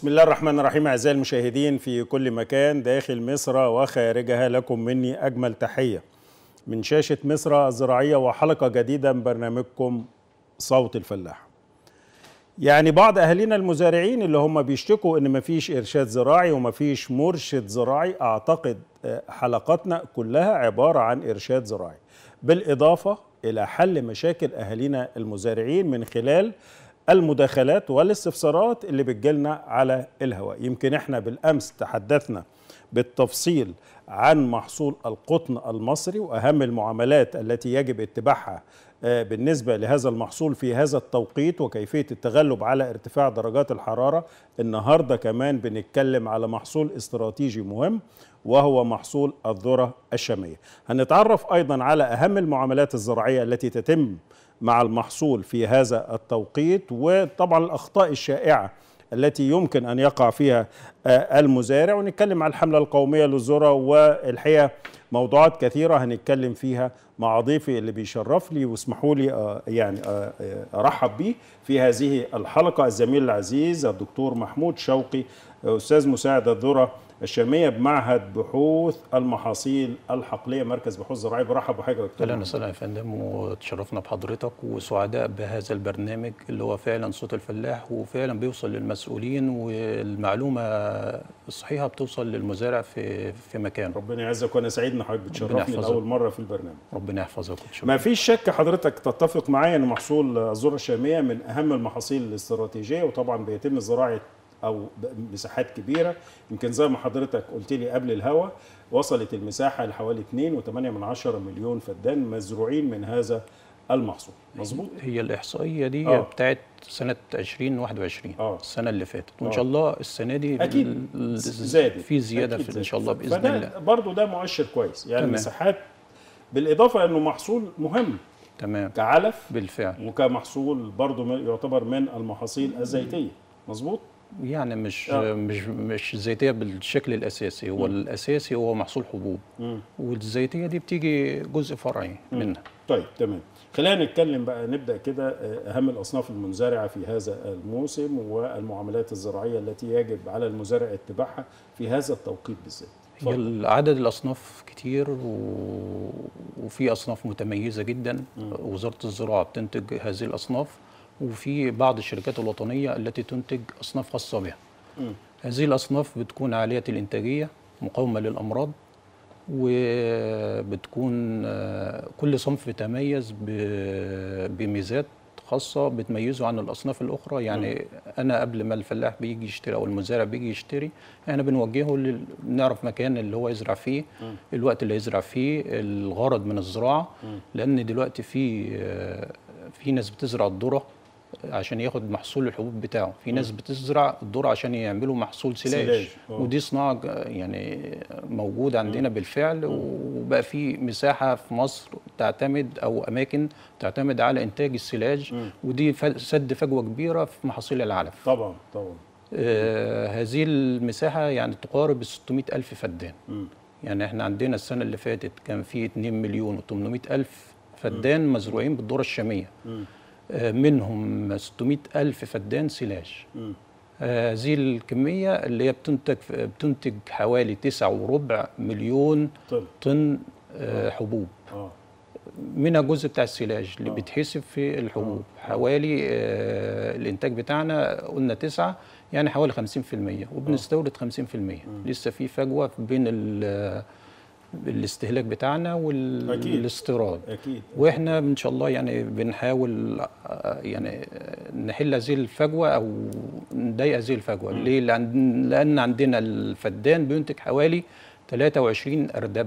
بسم الله الرحمن الرحيم أعزائي المشاهدين في كل مكان داخل مصر وخارجها لكم مني أجمل تحية من شاشة مصر الزراعية وحلقة جديدة من برنامجكم صوت الفلاح يعني بعض أهالينا المزارعين اللي هم بيشتكوا إن مفيش إرشاد زراعي ومفيش مرشد زراعي أعتقد حلقاتنا كلها عبارة عن إرشاد زراعي بالإضافة إلى حل مشاكل أهالينا المزارعين من خلال المداخلات والاستفسارات اللي بتجيلنا على الهواء يمكن احنا بالامس تحدثنا بالتفصيل عن محصول القطن المصري واهم المعاملات التي يجب اتباعها بالنسبه لهذا المحصول في هذا التوقيت وكيفيه التغلب على ارتفاع درجات الحراره النهارده كمان بنتكلم على محصول استراتيجي مهم وهو محصول الذره الشاميه هنتعرف ايضا على اهم المعاملات الزراعيه التي تتم مع المحصول في هذا التوقيت وطبعا الاخطاء الشائعه التي يمكن ان يقع فيها المزارع ونتكلم على الحمله القوميه للذره والحقيقه موضوعات كثيره هنتكلم فيها مع ضيفي اللي بيشرف لي واسمحوا لي يعني ارحب بيه في هذه الحلقه الزميل العزيز الدكتور محمود شوقي استاذ مساعد الذره الشاميه بمعهد بحوث المحاصيل الحقليه مركز بحوث زراعي برحب بحضرتك دكتور اهلا وسهلا يا فندم وتشرفنا بحضرتك وسعداء بهذا البرنامج اللي هو فعلا صوت الفلاح وفعلا بيوصل للمسؤولين والمعلومه الصحيحه بتوصل للمزارع في في مكانه ربنا يعزك وانا سعيد ان حضرتك بتشرفني لاول مره في البرنامج ربنا يحفظك ما فيش شك حضرتك تتفق معايا ان محصول الذره الشاميه من اهم المحاصيل الاستراتيجيه وطبعا بيتم زراعه او مساحات كبيره يمكن زي ما حضرتك قلت لي قبل الهوا وصلت المساحه لحوالي 2.8 مليون فدان مزروعين من هذا المحصول مظبوط هي الاحصائيه دي أوه. بتاعت سنه 2021 أوه. السنه اللي فاتت وان شاء الله السنه دي اكيد زادت في زياده أكيد في ان شاء الله باذن فده الله برضه ده مؤشر كويس يعني تمام. مساحات بالاضافه انه محصول مهم تمام كعلف بالفعل وكمحصول برضه يعتبر من المحاصيل الزيتيه مظبوط يعني مش آه. مش مش الزيتيه بالشكل الاساسي هو م. الاساسي هو محصول حبوب م. والزيتيه دي بتيجي جزء فرعي م. منها طيب تمام خلينا نتكلم بقى نبدا كده اهم الاصناف المنزرعه في هذا الموسم والمعاملات الزراعيه التي يجب على المزارع اتباعها في هذا التوقيت بالذات هي عدد الاصناف كتير و... وفي اصناف متميزه جدا م. وزاره الزراعه بتنتج هذه الاصناف وفي بعض الشركات الوطنيه التي تنتج اصناف خاصه بها. م. هذه الاصناف بتكون عاليه الانتاجيه مقاومه للامراض وبتكون كل صنف يتميز بميزات خاصه بتميزه عن الاصناف الاخرى يعني م. انا قبل ما الفلاح بيجي يشتري او المزارع بيجي يشتري احنا بنوجهه لل... نعرف مكان اللي هو يزرع فيه م. الوقت اللي يزرع فيه الغرض من الزراعه م. لان دلوقتي في في ناس بتزرع الذره عشان ياخد محصول الحبوب بتاعه في ناس بتزرع الذره عشان يعملوا محصول سلاج, سلاج. ودي صناعه يعني موجوده عندنا م. بالفعل وبقى في مساحه في مصر تعتمد او اماكن تعتمد على انتاج السلاج م. ودي سد فجوه كبيره في محاصيل العلف طبعا طبعا آه هذه المساحه يعني تقارب 600 الف فدان م. يعني احنا عندنا السنه اللي فاتت كان في 2 مليون و800 الف فدان م. مزروعين بالذره الشاميه م. منهم 600 ألف فدان سلاج هذه الكمية اللي هي بتنتج بتنتج حوالي تسعة وربع مليون طن, طن آه حبوب آه. منها جزء بتاع السلاج اللي آه. بيتحسب في الحبوب آه. حوالي آه الإنتاج بتاعنا قلنا تسعة يعني حوالي 50% وبنستورد 50% لسه في فجوة بين الاستهلاك بتاعنا والاستيراد اكيد واحنا ان شاء الله يعني بنحاول يعني نحل هذه الفجوه او نضيق هذه الفجوه ليه لان عندنا الفدان بينتج حوالي 23 اردب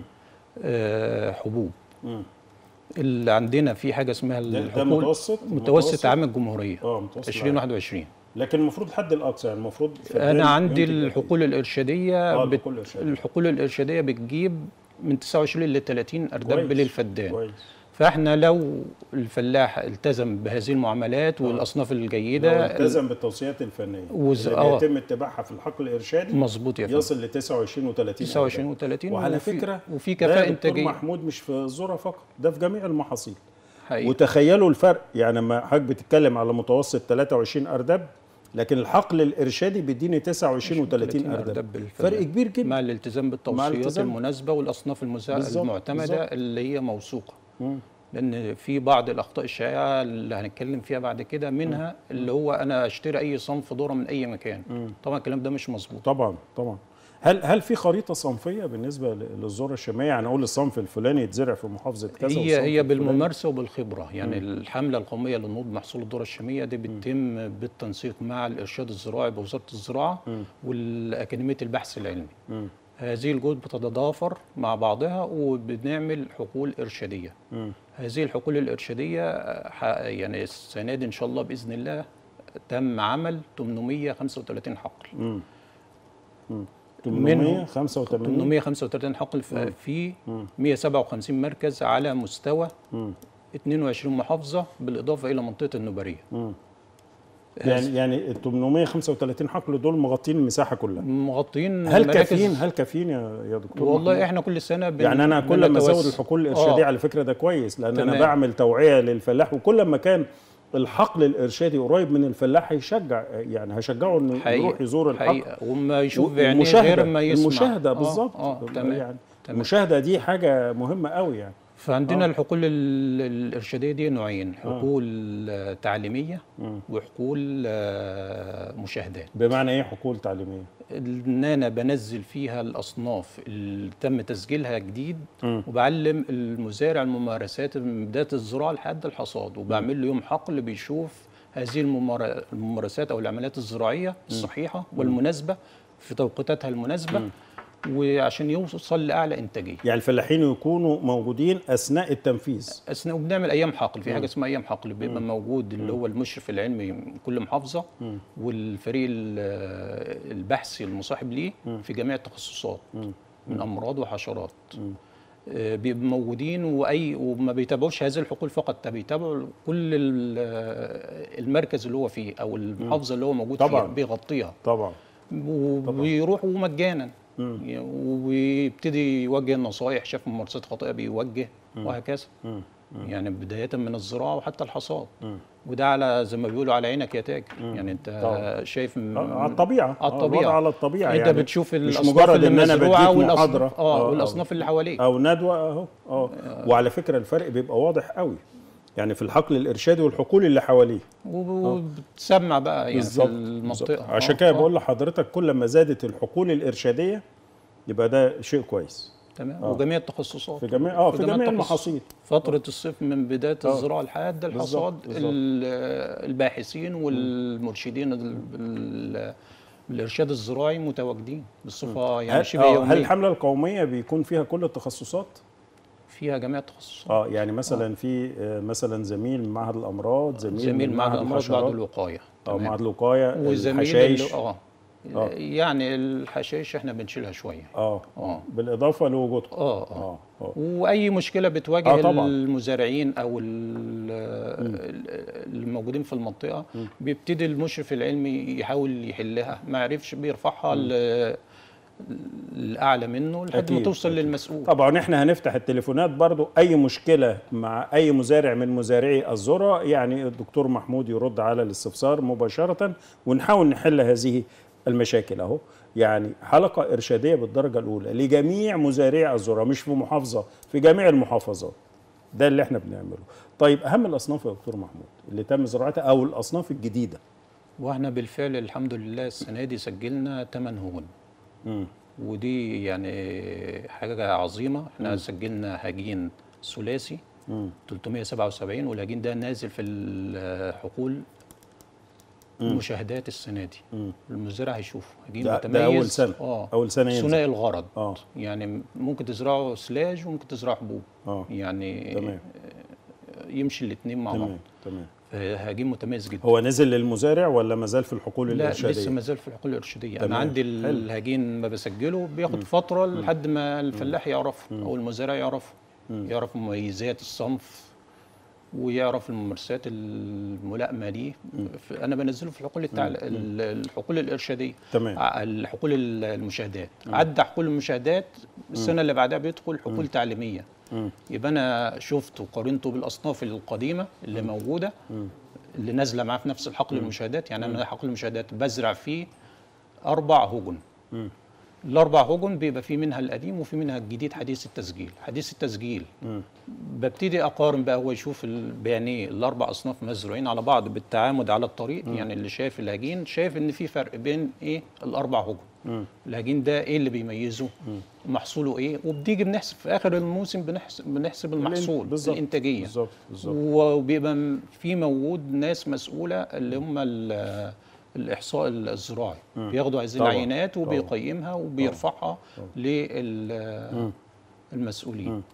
آه حبوب م. اللي عندنا في حاجه اسمها ده متوسط متوسط عام الجمهوريه اه متوسط 2021 لكن المفروض الحد الاقصى يعني المفروض انا عندي الحقول الارشاديه آه بت... الحقول الارشاديه بتجيب من 29 ل 30 اردب للفدان كويس. فاحنا لو الفلاح التزم بهذه المعاملات آه. والاصناف الجيده لو التزم بالتوصيات الفنيه وز... اللي آه. بيتم اتباعها في الحقل الارشادي مظبوط يا فندم يصل ل 29 و30 29 و30 وعلى وفي... فكره وفي كفاءه انتاجيه محمود مش في الذره فقط ده في جميع المحاصيل حقيقي. وتخيلوا الفرق يعني لما حضرتك بتتكلم على متوسط 23 اردب لكن الحقل الارشادي بيديني 29 و30 30 اردب أردب بالفلاح. فرق كبير جدا مع الالتزام بالتوصيات الالتزام. المناسبه والاصناف المزا... بالظبط، المعتمده بالظبط. اللي هي موثوقه مم. لان في بعض الاخطاء الشائعه اللي هنتكلم فيها بعد كده منها اللي هو انا اشتري اي صنف ذره من اي مكان طبعا الكلام ده مش مظبوط طبعا طبعا هل هل في خريطه صنفيه بالنسبه ل- للذره الشاميه يعني اقول الصنف الفلاني يتزرع في محافظه كذا هي والصنف هي الفلاني- بالممارسه وبالخبره يعني الحمله القوميه لنهوض محصول الذره الشاميه دي بتتم بالتنسيق مع الارشاد الزراعي بوزاره الزراعه والاكاديميه البحث العلمي مم. هذه الجهود بتتضافر مع بعضها وبنعمل حقول ارشاديه مم. هذه الحقول الارشاديه آه، ح- يعني السنه دي ان شاء الله باذن الله تم عمل 835 حقل مم. مم. منهم 885 835 حقل ف- في 157 مركز على مستوى مم. 22 محافظه بالاضافه الى منطقه النوبريه مم. يعني يعني ال 835 حقل دول مغطين المساحه كلها مغطين هل مراكز- كافيين هل كافيين يا يا دكتور والله محمود؟ احنا كل سنه بن يعني انا كل ما ازود بنتوس- الحقول الارشاديه آه. على فكره ده كويس لان انا تمام. بعمل توعيه للفلاح وكل ما كان الحقل الارشادي قريب من الفلاح هيشجع يعني هشجعه انه حقيقة يروح يزور الحقل حقيقة وما يشوف و- بعينيه المشاهدة- غير ما يسمع المشاهده آه، بالظبط اه تمام يعني تمام. المشاهده دي حاجه مهمه قوي يعني فعندنا آه. الحقول ال- الارشاديه دي نوعين حقول آه. تعليميه مم. وحقول آه، مشاهدات بمعنى ايه حقول تعليميه ان انا بنزل فيها الاصناف اللي تم تسجيلها جديد مم. وبعلم المزارع الممارسات من بدايه الزراعه لحد الحصاد وبعمل له يوم حقل بيشوف هذه الممار- الممارسات او العمليات الزراعيه الصحيحه والمناسبه في توقيتاتها المناسبه وعشان يوصل لاعلى انتاجيه يعني الفلاحين يكونوا موجودين اثناء التنفيذ اثناء وبنعمل ايام حقل في حاجه اسمها ايام حقل بيبقى موجود اللي هو المشرف العلمي من كل محافظه والفريق ال- البحثي المصاحب ليه في جميع التخصصات من امراض وحشرات آه، بيبقوا موجودين واي وما بيتابعوش هذه الحقول فقط ده بيتابعوا كل ال- آه، المركز اللي هو فيه او المحافظه اللي هو موجود طبعاً. فيها بيغطيها طبعا وبيروحوا مجانا يعني وبيبتدي يوجه النصائح شاف ممارسات خاطئه بيوجه وهكذا يعني بدايه من الزراعه وحتى الحصاد وده على زي ما بيقولوا على عينك يا تاجر يعني انت طبعا. شايف م- آه، على الطبيعه على آه، الطبيعة. الوضع على الطبيعه انت يعني بتشوف مش الاصناف مجرد اللي ان انا مزروعة بديك والأصناف- محاضره اه والاصناف اللي حواليه او ندوه اهو اه وعلى فكره الفرق بيبقى واضح قوي يعني في الحقل الارشادي والحقول اللي حواليه وبتسمع بقى يعني بالظبط في بالظبط. المنطقه عشان آه، كده آه. بقول لحضرتك كل ما زادت الحقول الارشاديه يبقى ده شيء كويس تمام آه. وجميع التخصصات في جميع اه في جميع التخصص- المحاصيل فترة الصيف من بداية آه. الزراعة لحد الحصاد بالظبط، بالظبط. ال- الباحثين والمرشدين ال- بال- بالإرشاد الزراعي متواجدين بصفة يعني هل, شبه آه هل يومية الحمله القوميه بيكون فيها كل التخصصات؟ فيها جميع التخصصات اه يعني مثلا في آه مثلا زميل من معهد الامراض زميل, زميل من معهد معهد الأمراض بعد الحشرات الوقاية اه تمام. معهد الوقايه وزميل الحشائش اللي- اه آه. يعني الحشائش احنا بنشيلها شوية اه اه بالاضافه لوجودكم اه اه اه اه واي مشكله بتواجه آه طبعاً. المزارعين او ال- ال- الموجودين في المنطقه بيبتدي المشرف العلمي يحاول يحلها ما عرفش بيرفعها ل- الاعلى منه لحد ما أكيد، توصل أكيد. للمسؤول طبعا احنا هنفتح التليفونات برضو اي مشكله مع اي مزارع من مزارعي الذره يعني الدكتور محمود يرد على الاستفسار مباشره ونحاول نحل هذه المشاكل اهو يعني حلقه ارشاديه بالدرجه الاولى لجميع مزارعي الذره مش في محافظه في جميع المحافظات ده اللي احنا بنعمله طيب اهم الاصناف يا دكتور محمود اللي تم زراعتها او الاصناف الجديده واحنا بالفعل الحمد لله السنه دي سجلنا 8 هون مم. ودي يعني حاجه عظيمه احنا سجلنا هجين ثلاثي مم. 377 والهجين ده نازل في الحقول مشاهدات السنه دي مم. المزارع هيشوفه هجين ده- متميز ده أول سنة. اه اول سنه ينزل ثنائي الغرض اه يعني ممكن تزرعه سلاج وممكن تزرعه حبوب اه يعني تمام يمشي الاثنين مع بعض تمام تمام هجين متميز جدا هو نزل للمزارع ولا ما زال في الحقول لا الارشاديه لسه ما زال في الحقول الارشاديه تمام. انا عندي حلو. الهجين ما بسجله بياخد فتره لحد ما الفلاح يعرفه او المزارع يعرفه يعرف مميزات الصنف ويعرف الممارسات الملائمه ليه ف- انا بنزله في الحقول التعل... ال- الحقول الارشاديه تمام ع- الحقول ال- المشاهدات عدى حقول المشاهدات السنه اللي بعدها بيدخل حقول تعليميه مم. يبقى انا شفت وقارنته بالاصناف القديمه اللي موجوده اللي نازله معاه في نفس الحقل المشاهدات يعني انا حقل المشاهدات بزرع فيه اربع هجن الاربع هجن بيبقى في منها القديم وفي منها الجديد حديث التسجيل حديث التسجيل ببتدي اقارن بقى هو يشوف ال- بعينيه الاربع اصناف مزروعين على بعض بالتعامد على الطريق يعني اللي شايف الهجين شايف ان في فرق بين ايه الاربع هجن الهجين ده ايه اللي بيميزه محصوله ايه وبنيجي بنحسب في اخر الموسم بنحسب بنحسب المحصول بالظبط الانتاجيه بالظبط بالظبط وبيبقى م- في موجود ناس مسؤوله اللي هم ال- الاحصاء الزراعي بياخدوا هذه طبعاً، العينات طبعاً. وبيقيمها وبيرفعها للمسؤولين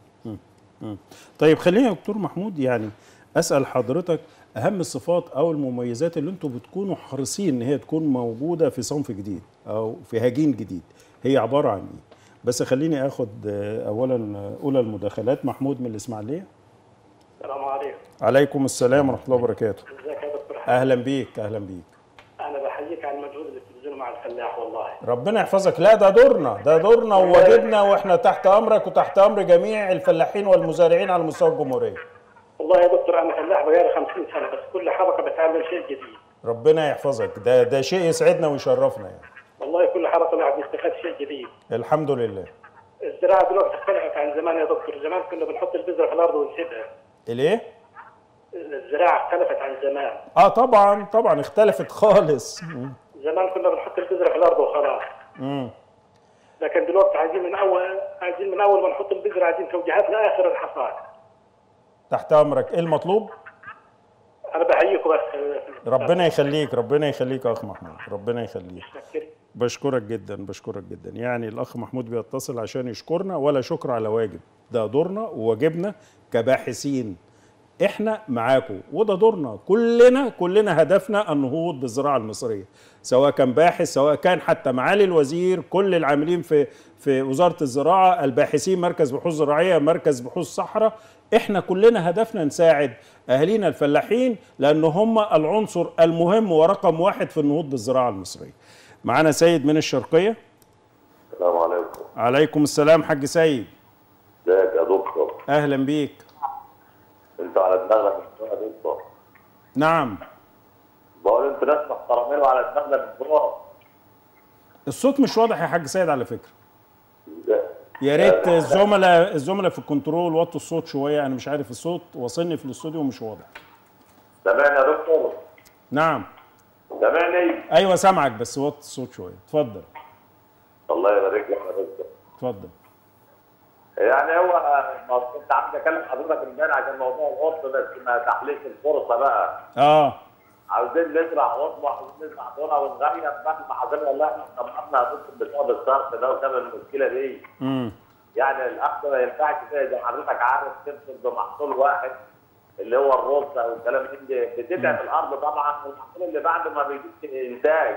طيب خليني يا دكتور محمود يعني اسال حضرتك اهم الصفات او المميزات اللي انتم بتكونوا حريصين ان هي تكون موجوده في صنف جديد او في هجين جديد هي عباره عن ايه بس خليني اخد آه، اولا آه، اولى المداخلات محمود من الاسماعيليه السلام عليكم عليكم السلام ورحمه الله وبركاته ازيك يا دكتور حسن اهلا بيك اهلا بيك انا بحييك على المجهود اللي بتبذله مع الفلاح والله ربنا يحفظك لا ده دورنا ده دورنا وواجبنا واحنا تحت امرك وتحت امر جميع الفلاحين والمزارعين على مستوى الجمهوريه والله يا دكتور انا فلاح بقالي 50 سنه بس كل حركه بتعمل شيء جديد ربنا يحفظك ده ده شيء يسعدنا ويشرفنا يعني والله كل حركه الواحد بيستفاد شيء جديد الحمد لله الزراعه دلوقتي اختلفت عن زمان يا دكتور زمان كنا بنحط البذره في الارض ونسيبها الايه الزراعه اختلفت عن زمان اه طبعا طبعا اختلفت خالص زمان كنا بنحط البذره في الارض وخلاص امم لكن دلوقتي عايزين من اول عايزين من اول ما نحط البذره عايزين توجيهات لاخر الحصاد تحت امرك ايه المطلوب انا بحييكم بس ربنا يخليك ربنا يخليك يا اخ محمود ربنا يخليك شكرا. بشكرك جدا بشكرك جدا يعني الاخ محمود بيتصل عشان يشكرنا ولا شكر على واجب ده دورنا وواجبنا كباحثين احنا معاكم وده دورنا كلنا كلنا هدفنا النهوض بالزراعه المصريه سواء كان باحث سواء كان حتى معالي الوزير كل العاملين في في وزاره الزراعه الباحثين مركز بحوث زراعيه مركز بحوث صحراء احنا كلنا هدفنا نساعد اهالينا الفلاحين لان هم العنصر المهم ورقم واحد في النهوض بالزراعه المصريه معانا سيد من الشرقيه السلام عليكم عليكم السلام حاج سيد ازيك يا دكتور اهلا بيك انت على دماغنا من فوق يا دكتور نعم بقول انتوا ناس محترمين وعلى دماغنا من فوق الصوت مش واضح يا حاج سيد على فكره يا ريت الزملاء الزملاء في الكنترول وطوا الصوت شويه انا مش عارف الصوت واصلني في الاستوديو مش واضح سامعني يا دكتور نعم سامعني ايوه سامعك بس وطي الصوت شويه اتفضل الله يبارك لك يا دكتور اتفضل يعني هو ما كنت عايز اكلم حضرتك امبارح عشان موضوع القطن بس ما تحليش الفرصه بقى اه عاوزين نزرع قطن وعاوزين نزرع ذره ونغير بعد ما حضرتك والله احنا طمعنا يا دكتور بسبب الصرف ده وسبب المشكله دي امم يعني الاخذ ما ينفعش كده زي ما حضرتك عارف تمسك بمحصول واحد اللي هو الرز او الكلام من ده بتتعب الارض طبعا والمحصول اللي بعده ما بيجيبش انتاج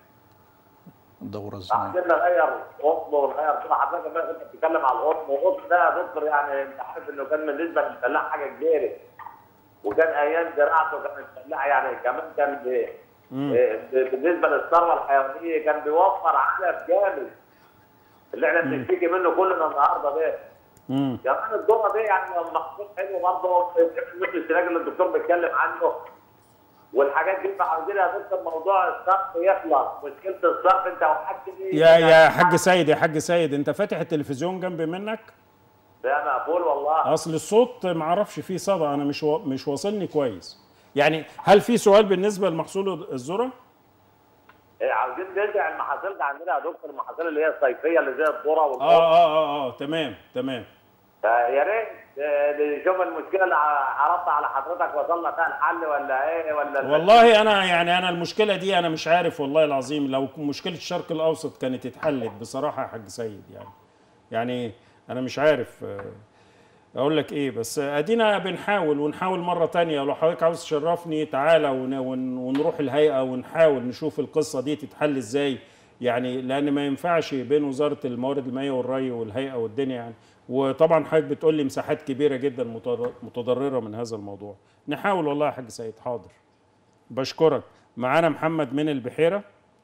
الدوره الزراعيه عايزين نغير قطن ونغير كده حضرتك لما كنت بتتكلم على القطن والقطن ده يا دكتور يعني انت عارف انه كان بالنسبه للفلاح حاجه كبيره وكان ايام زراعته كان الفلاح يعني كمان كان ب- ب- بالنسبه للثروه الحيوانيه كان بيوفر علف جامد اللي احنا بنشتكي منه كلنا النهارده ده امم كمان الذره دي يعني محصول حلو برضه مثل السلاج اللي الدكتور بيتكلم عنه والحاجات دي فعاوزين يا دكتور موضوع الصرف يخلص مشكله الصرف انت وحكي دي يا يا حاج سيد يا حاج سيد انت فاتح التلفزيون جنب منك ده مقبول والله اصل الصوت ما اعرفش فيه صدى انا مش و... مش واصلني كويس يعني هل في سؤال بالنسبه لمحصول الذره إيه، عاوزين نرجع المحاصيل ده عندنا يا دكتور المحاصيل اللي هي الصيفيه اللي زي الذره اه والقطن اه اه اه تمام تمام فيا ريت آه، نشوف المشكله اللي ع- عرضتها على حضرتك وصلنا فيها الحل ولا ايه ولا والله انا يعني انا المشكله دي انا مش عارف والله العظيم لو مشكله الشرق الاوسط كانت اتحلت بصراحه يا حاج سيد يعني يعني انا مش عارف آه، اقول لك ايه بس ادينا بنحاول ونحاول مره تانية لو حضرتك عاوز تشرفني تعالى ون- ون- ونروح الهيئه ونحاول نشوف القصه دي تتحل ازاي يعني لان ما ينفعش بين وزاره الموارد المائيه والري والهيئه والدنيا يعني وطبعا حضرتك بتقول لي مساحات كبيره جدا متضر- متضرره من هذا الموضوع نحاول والله يا حاج سيد حاضر بشكرك معانا محمد من البحيره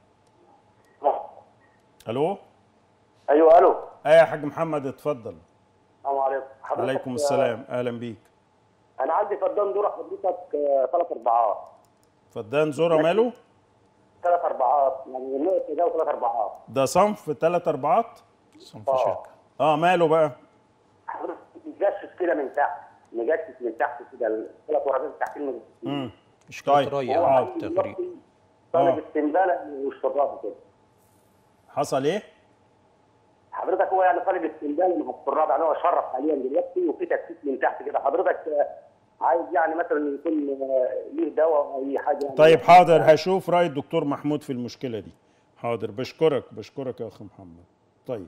الو ايوه الو ايه يا حاج محمد اتفضل السلام عليكم حضرتك عليكم السلام اهلا بيك انا عندي فدان ذره حضرتك ثلاث ارباعات فدان ذره ماله ثلاث اربعات يعني النقطه ده وثلاث اربعات ده صنف ثلاث اربعات صنف آه. شركه اه ماله بقى حضرتك مجسس كده من تحت مجسس من تحت كده الثلاث ورقات تحتين مجسسين. امم اشكال طيب. ري هو او عندي تغريب دلوقتي طالب آه. استنباله واستضافه كده حصل ايه حضرتك هو يعني طالب استنباله مع الرابع يعني هو شرف حاليا دلوقتي وفي تكثيف من تحت كده حضرتك آه، عايز يعني مثلا يكون آه، ليه دواء او اي حاجه يعني طيب حاضر هشوف راي الدكتور محمود في المشكله دي حاضر بشكرك بشكرك يا اخ محمد طيب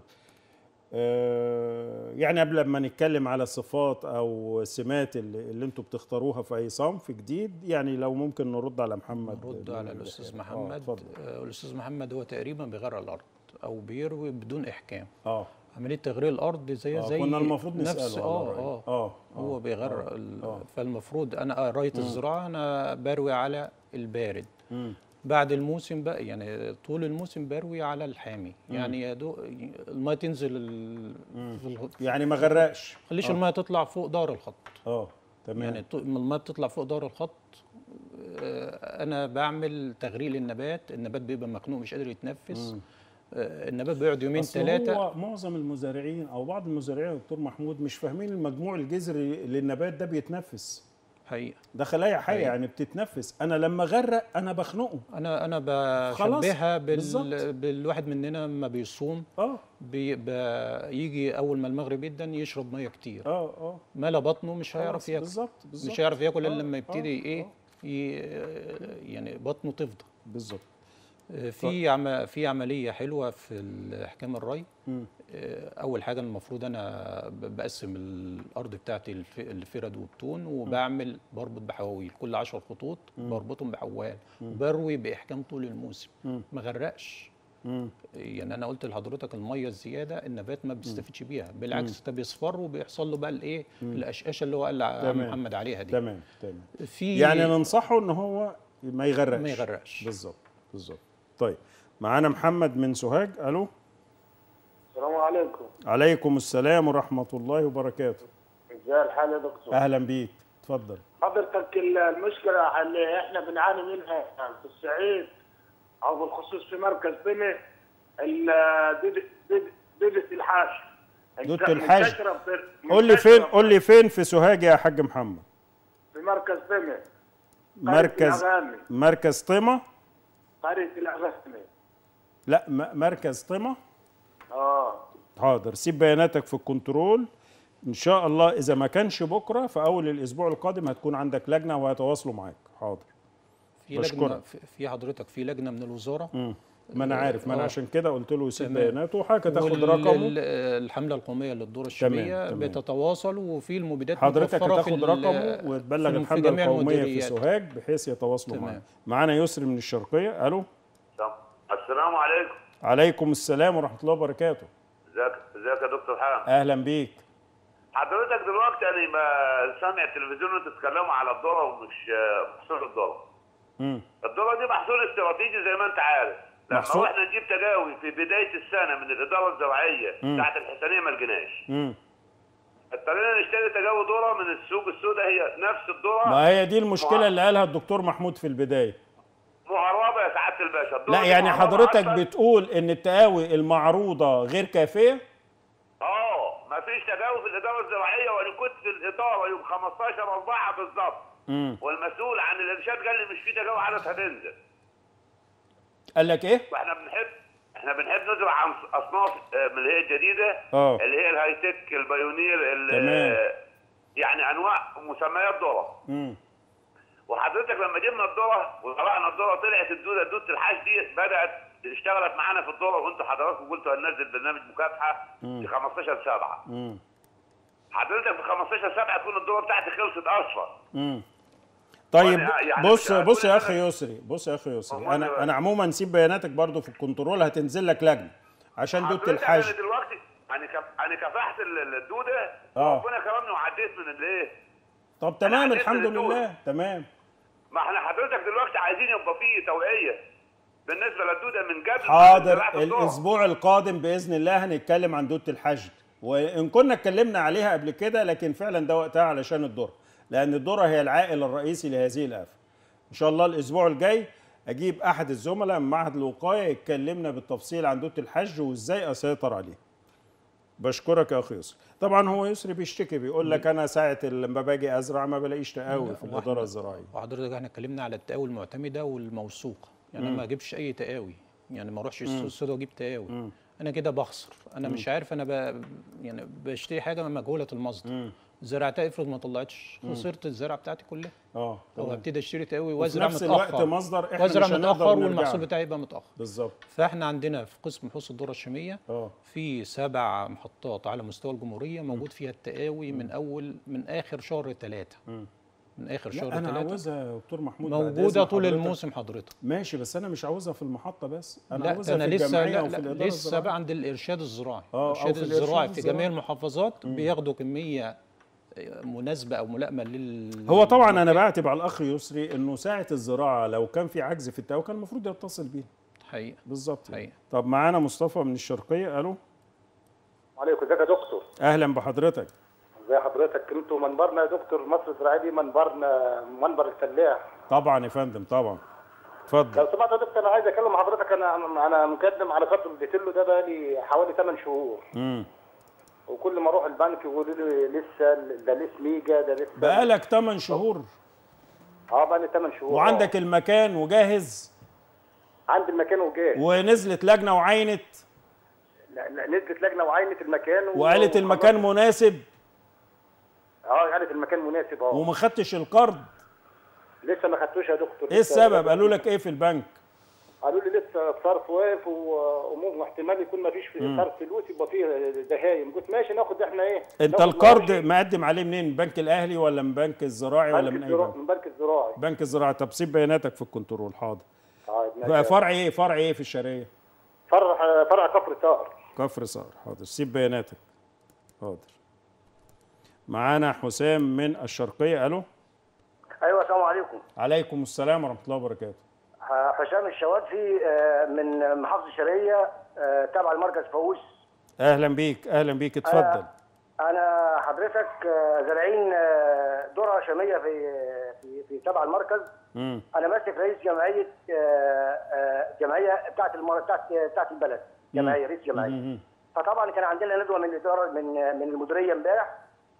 آه يعني قبل ما نتكلم على الصفات او السمات اللي, اللي انتوا بتختاروها في اي صنف جديد يعني لو ممكن نرد على محمد نرد على الاستاذ آه، محمد اتفضل آه، الاستاذ محمد هو تقريبا بيغرق الارض او بيروي بدون احكام اه عمليه تغرير الارض زي آه، زي كنا المفروض نفس نسأله اه على رأيه. اه آه، هو آه، بيغرق آه، ال- آه. فالمفروض انا قرايه الزراعه انا بروي على البارد مم. بعد الموسم بقى يعني طول الموسم بروي على الحامي يعني يا دو الميه تنزل ال... في الغ... يعني ما غرقش خليش الميه تطلع فوق دار الخط اه تمام يعني طو- لما الميه بتطلع فوق دار الخط آه، انا بعمل تغريل النبات النبات بيبقى مخنوق مش قادر يتنفس آه، النبات بيقعد يومين أصل ثلاثه هو معظم المزارعين او بعض المزارعين يا دكتور محمود مش فاهمين المجموع الجذري للنبات ده بيتنفس حقيقه ده خلايا حيه أيوة. يعني بتتنفس انا لما اغرق انا بخنقه انا انا خلاص، بشبهها بالظبط. بال... بالواحد مننا لما بيصوم اه بي... بيجي اول ما المغرب يبدا يشرب ميه كتير اه اه ملا بطنه مش هيعرف خلاص، ياكل بالظبط بالظبط مش هيعرف ياكل الا آه، لما آه، يبتدي ايه آه. ي... يعني بطنه تفضى بالظبط آه، في عم... في عمليه حلوه في احكام الري مم. آه، اول حاجه المفروض انا ب- بقسم الارض بتاعتي لف- لفرد وبتون وبعمل بربط بحواويل كل 10 خطوط بربطهم بحوال وبروي باحكام طول الموسم ما غرقش مم. يعني انا قلت لحضرتك الميه الزياده النبات ما بيستفيدش بيها بالعكس ده بيصفر وبيحصل له بقى الايه القشقشه اللي هو قال عم تمام. محمد عليها دي تمام تمام في يعني ننصحه ان هو ما يغرقش ما يغرقش. بالظبط بالظبط طيب معانا محمد من سوهاج الو السلام عليكم عليكم السلام ورحمه الله وبركاته ازاي الحال يا دكتور اهلا بيك اتفضل حضرتك ال- المشكله اللي احنا بنعاني منها في الصعيد او بالخصوص في مركز بني ال- دودة دودة- دودة الحاش دودة الحاج. منتشرة في- قول لي منتشرة فين قول لي فين في سوهاج يا حاج محمد في مركز بني مركز الأغاني. مركز طمة قرية الأغاني لا م- مركز طمة اه حاضر سيب بياناتك في الكنترول ان شاء الله اذا ما كانش بكره في اول الاسبوع القادم هتكون عندك لجنه وهيتواصلوا معاك حاضر في بشكرك. لجنه في في حضرتك في لجنه من الوزاره مم. ما انا عارف ما انا آه. عشان كده قلت له يسيب تمام. بياناته وحضرتك تاخد وال- رقمه ال- الحمله القوميه للدوره الشبيه تمام. بتتواصل وفي المبيدات حضرتك متوفرة في هتاخد ال- رقمه وتبلغ في- في الحمله جميع القوميه في المديريات. سوهاج بحيث يتواصلوا تمام. معانا معانا يسري من الشرقيه الو السلام عليكم عليكم السلام ورحمه الله وبركاته ازيك ازيك يا دكتور حام اهلا بيك حضرتك دلوقتي انا ما سامع التلفزيون وانتوا بتتكلموا على الذره ومش آه، محصول الذره مم. الذره دي محصول استراتيجي زي ما انت عارف لما محصول- احنا نجيب تجاوي في بدايه السنه من الاداره الزراعيه بتاعت الحسنيه ما لقيناش مم. اضطرينا نشتري تجاوي ذره من السوق السوداء هي نفس الذره ما هي دي المشكله اللي قالها الدكتور محمود في البدايه مهربه يا سعاده الباشا الذرة لا دي يعني مهربة حضرتك أصلاً. بتقول ان التقاوي المعروضه غير كافيه اه ما فيش تجاوز في الاداره الزراعيه وانا كنت في الاداره يوم 15 4 بالظبط مم. والمسؤول عن الارشاد قال لي مش في تجاوز عدد هتنزل قال لك ايه واحنا بنحب احنا بنحب نزرع عن اصناف آه، من اللي هي الجديده اه. اللي هي الهاي تك البايونير ال- تمام. آه، يعني انواع مسميات ذره مم. وحضرتك لما جبنا الذره وزرعنا الذره طلعت الدوده دوده الحاج دي بدات اشتغلت معانا في الذره وانتوا حضراتكم قلتوا هننزل برنامج مكافحه في 15 7 مم. حضرتك في 15 7 تكون الذره بتاعتي خلصت اصفر مم. طيب وأنا يعني بص مش بص يا هقول اخي أنا- يسري بص يا اخي يسري أمال انا إيه؟ انا عموما سيب بياناتك برضو في الكنترول هتنزل لك لجنه عشان دوت حضرتك الحاج انا دلوقتي انا كف... انا كفحت ال- ال- الدوده آه. ربنا كرمني وعديت من الايه طب تمام عديت الحمد من الدول. لله تمام ما احنا حضرتك دلوقتي عايزين يبقى فيه توعيه بالنسبه للدوده من قبل حاضر زراعة الذرة. الاسبوع القادم باذن الله هنتكلم عن دوت الحشد وان كنا اتكلمنا عليها قبل كده لكن فعلا ده وقتها علشان الذره لان الذره هي العائل الرئيسي لهذه الافه ان شاء الله الاسبوع الجاي اجيب احد الزملاء من معهد الوقايه يتكلمنا بالتفصيل عن دوت الحج وازاي اسيطر عليه بشكرك يا اخي يسري طبعا هو يسري بيشتكي بيقول لك انا ساعه لما باجي ازرع ما بلاقيش تقاوي في وإحنا- الاداره الزراعيه وحضرتك احنا اتكلمنا على التقاوي المعتمده والموثوقه يعني انا ما اجيبش اي تقاوي يعني ما اروحش السوق السوداء واجيب تقاوي انا كده بخسر انا مش عارف انا ب... يعني بشتري حاجه من مجهوله المصدر زرعتها افرض ما طلعتش خسرت الزرعه بتاعتي كلها اه او تمام. هبتدي اشتري تقاوي وفي وازرع نفس متاخر الوقت مصدر احنا وازرع مش هنقدر متاخر نرجع والمحصول له. بتاعي يبقى متاخر بالظبط فاحنا عندنا في قسم بحوث الذره الشاميه اه في سبع محطات على مستوى الجمهوريه موجود فيها التقاوي من اول من اخر شهر ثلاثة من اخر لا شهر انا ثلاثة عاوزها يا دكتور محمود بعد موجوده إذن طول حضرتك. الموسم حضرتك ماشي بس انا مش عاوزها في المحطه بس انا لا عاوزها انا في لسه الجمعيه لا وفي لا الاداره لسه الزراعية. بقى عند الارشاد الزراعي آه، أو الارشاد في الإرشاد الزراعي في الزراعي. جميع المحافظات بياخدوا كميه مناسبه او ملائمه لل هو طبعا انا بعتب على الاخ يسري انه ساعه الزراعه لو كان في عجز في التقاوي كان المفروض يتصل بيه حقيقه بالظبط حقيقة. طب معانا مصطفى من الشرقيه الو عليكم ازيك يا دكتور اهلا بحضرتك ازي حضرتك انتوا منبرنا يا دكتور مصر الزراعيه دي منبرنا منبر الفلاح طبعا يا فندم طبعا اتفضل لو سمحت يا دكتور انا عايز اكلم حضرتك انا انا مقدم على خط البيتيلو ده بقالي حوالي 8 شهور امم وكل ما اروح البنك يقولوا لي لسه ده لسه ميجا ده لسه بقالك 8 شهور اه بقالي 8 شهور وعندك المكان وجاهز آه. عندي المكان وجاهز ونزلت لجنه وعينت لا لا نزلت لجنه وعينت المكان و- وقالت المكان مناسب اه قالت المكان مناسب اه وما خدتش القرض لسه ما خدتوش يا دكتور ايه لسه- السبب قالوا لك ايه في البنك قالوا لي لسه الصرف واقف وامور واحتمال يكون ما فيش في صرف فلوس يبقى فيه دهايم قلت ماشي ناخد احنا ايه انت ناخد القرض معاش. مقدم عليه منين البنك الاهلي ولا من بنك الزراعي ولا بنك من اي الزراعي بنك من بنك الزراعي بنك الزراعي طب سيب بياناتك في الكنترول حاضر اه بقى فرع ايه فرع ايه في الشرقيه فرع فرع كفر طائر كفر صقر حاضر سيب بياناتك حاضر معانا حسام من الشرقيه الو ايوه السلام عليكم عليكم السلام ورحمه الله وبركاته ح- حسام الشوادفي آه، من محافظه الشرقيه آه، تابع لمركز فاووس اهلا بيك اهلا بيك اتفضل انا حضرتك آه، زارعين آه، ذره شاميه في في في تبع المركز امم انا ماسك رئيس جمعيه آه، آه، جمعيه بتاعت المر... بتاعت بتاعت البلد جمعيه رئيس جمعيه فطبعا كان عندنا ندوه من الاداره من من المديريه امبارح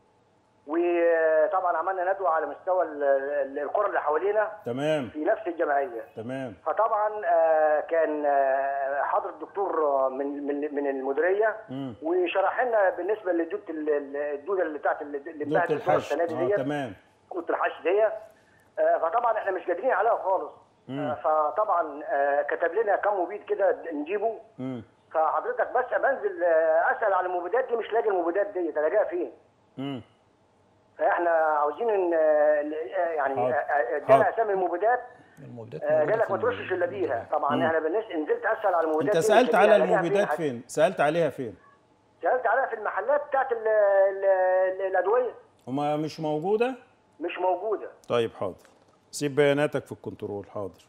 وطبعا عملنا ندوه على مستوى ال- ال- القرى اللي حوالينا تمام في نفس الجمعيه تمام فطبعا آه، كان آه، حضر الدكتور آه، من من من المديريه مم. وشرح لنا بالنسبه لدوده ال- ال- الدوده اللي بتاعت ال- اللي دوت بتاعت الدكتور الحش السنه دي اه ديت تمام كنت الحش دي آه، فطبعا احنا مش قادرين عليها خالص آه، فطبعا آه، كتب لنا كم مبيد كده نجيبه امم فحضرتك بس بنزل آه، اسال على المبيدات دي مش لاقي المبيدات دي الاقيها فين امم فاحنا عاوزين ان آه، يعني حاضر. آه، آه، حاضر. ادانا اسامي المبيدات المبيدات آه، موجودة قال لك في ما ترشش الا بيها طبعا انا بالنسبه نزلت اسال على المبيدات انت دي، سالت مش على لاقيها. ألاقيها المبيدات حد- فين سالت عليها فين سالت عليها في المحلات بتاعت ال- ال- ال- الادويه وما مش موجوده مش موجوده طيب حاضر سيب بياناتك في الكنترول حاضر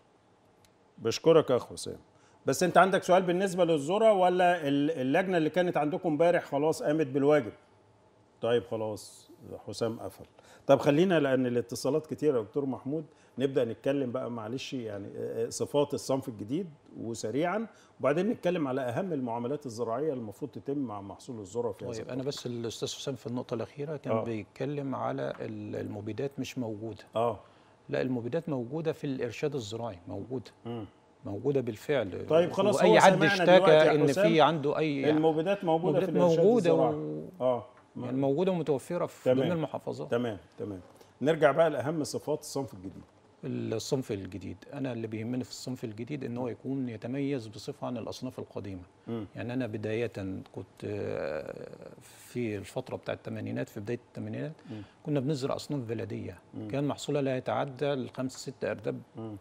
بشكرك يا اخ حسام بس انت عندك سؤال بالنسبه للذره ولا ال- اللجنه اللي كانت عندكم امبارح خلاص قامت بالواجب طيب خلاص حسام قفل طب خلينا لان الاتصالات كتيره يا دكتور محمود نبدا نتكلم بقى معلش يعني آه، آه، صفات الصنف الجديد وسريعا وبعدين نتكلم على اهم المعاملات الزراعيه اللي المفروض تتم مع محصول الذره في هذا طيب انا بس الاستاذ حسام في النقطه الاخيره كان آه. بيتكلم على ال- المبيدات مش موجوده اه لا المبيدات موجوده في الارشاد الزراعي موجوده مم. موجوده بالفعل طيب خلاص هو واي حد سمعنا اشتكى دلوقتي يا ان حسام في عنده اي المبيدات موجوده في مبيدات الارشاد موجودة الزراعي و- اه يعني موجوده ومتوفره في تمام. جميع المحافظات تمام تمام نرجع بقى لاهم صفات الصنف الجديد الصنف الجديد انا اللي بيهمني في الصنف الجديد ان هو يكون يتميز بصفه عن الاصناف القديمه مم. يعني انا بدايه كنت آه، في الفتره بتاعه الثمانينات في بدايه الثمانينات كنا بنزرع اصناف بلديه كان محصولها لا يتعدى الخمس ست ارداب مم.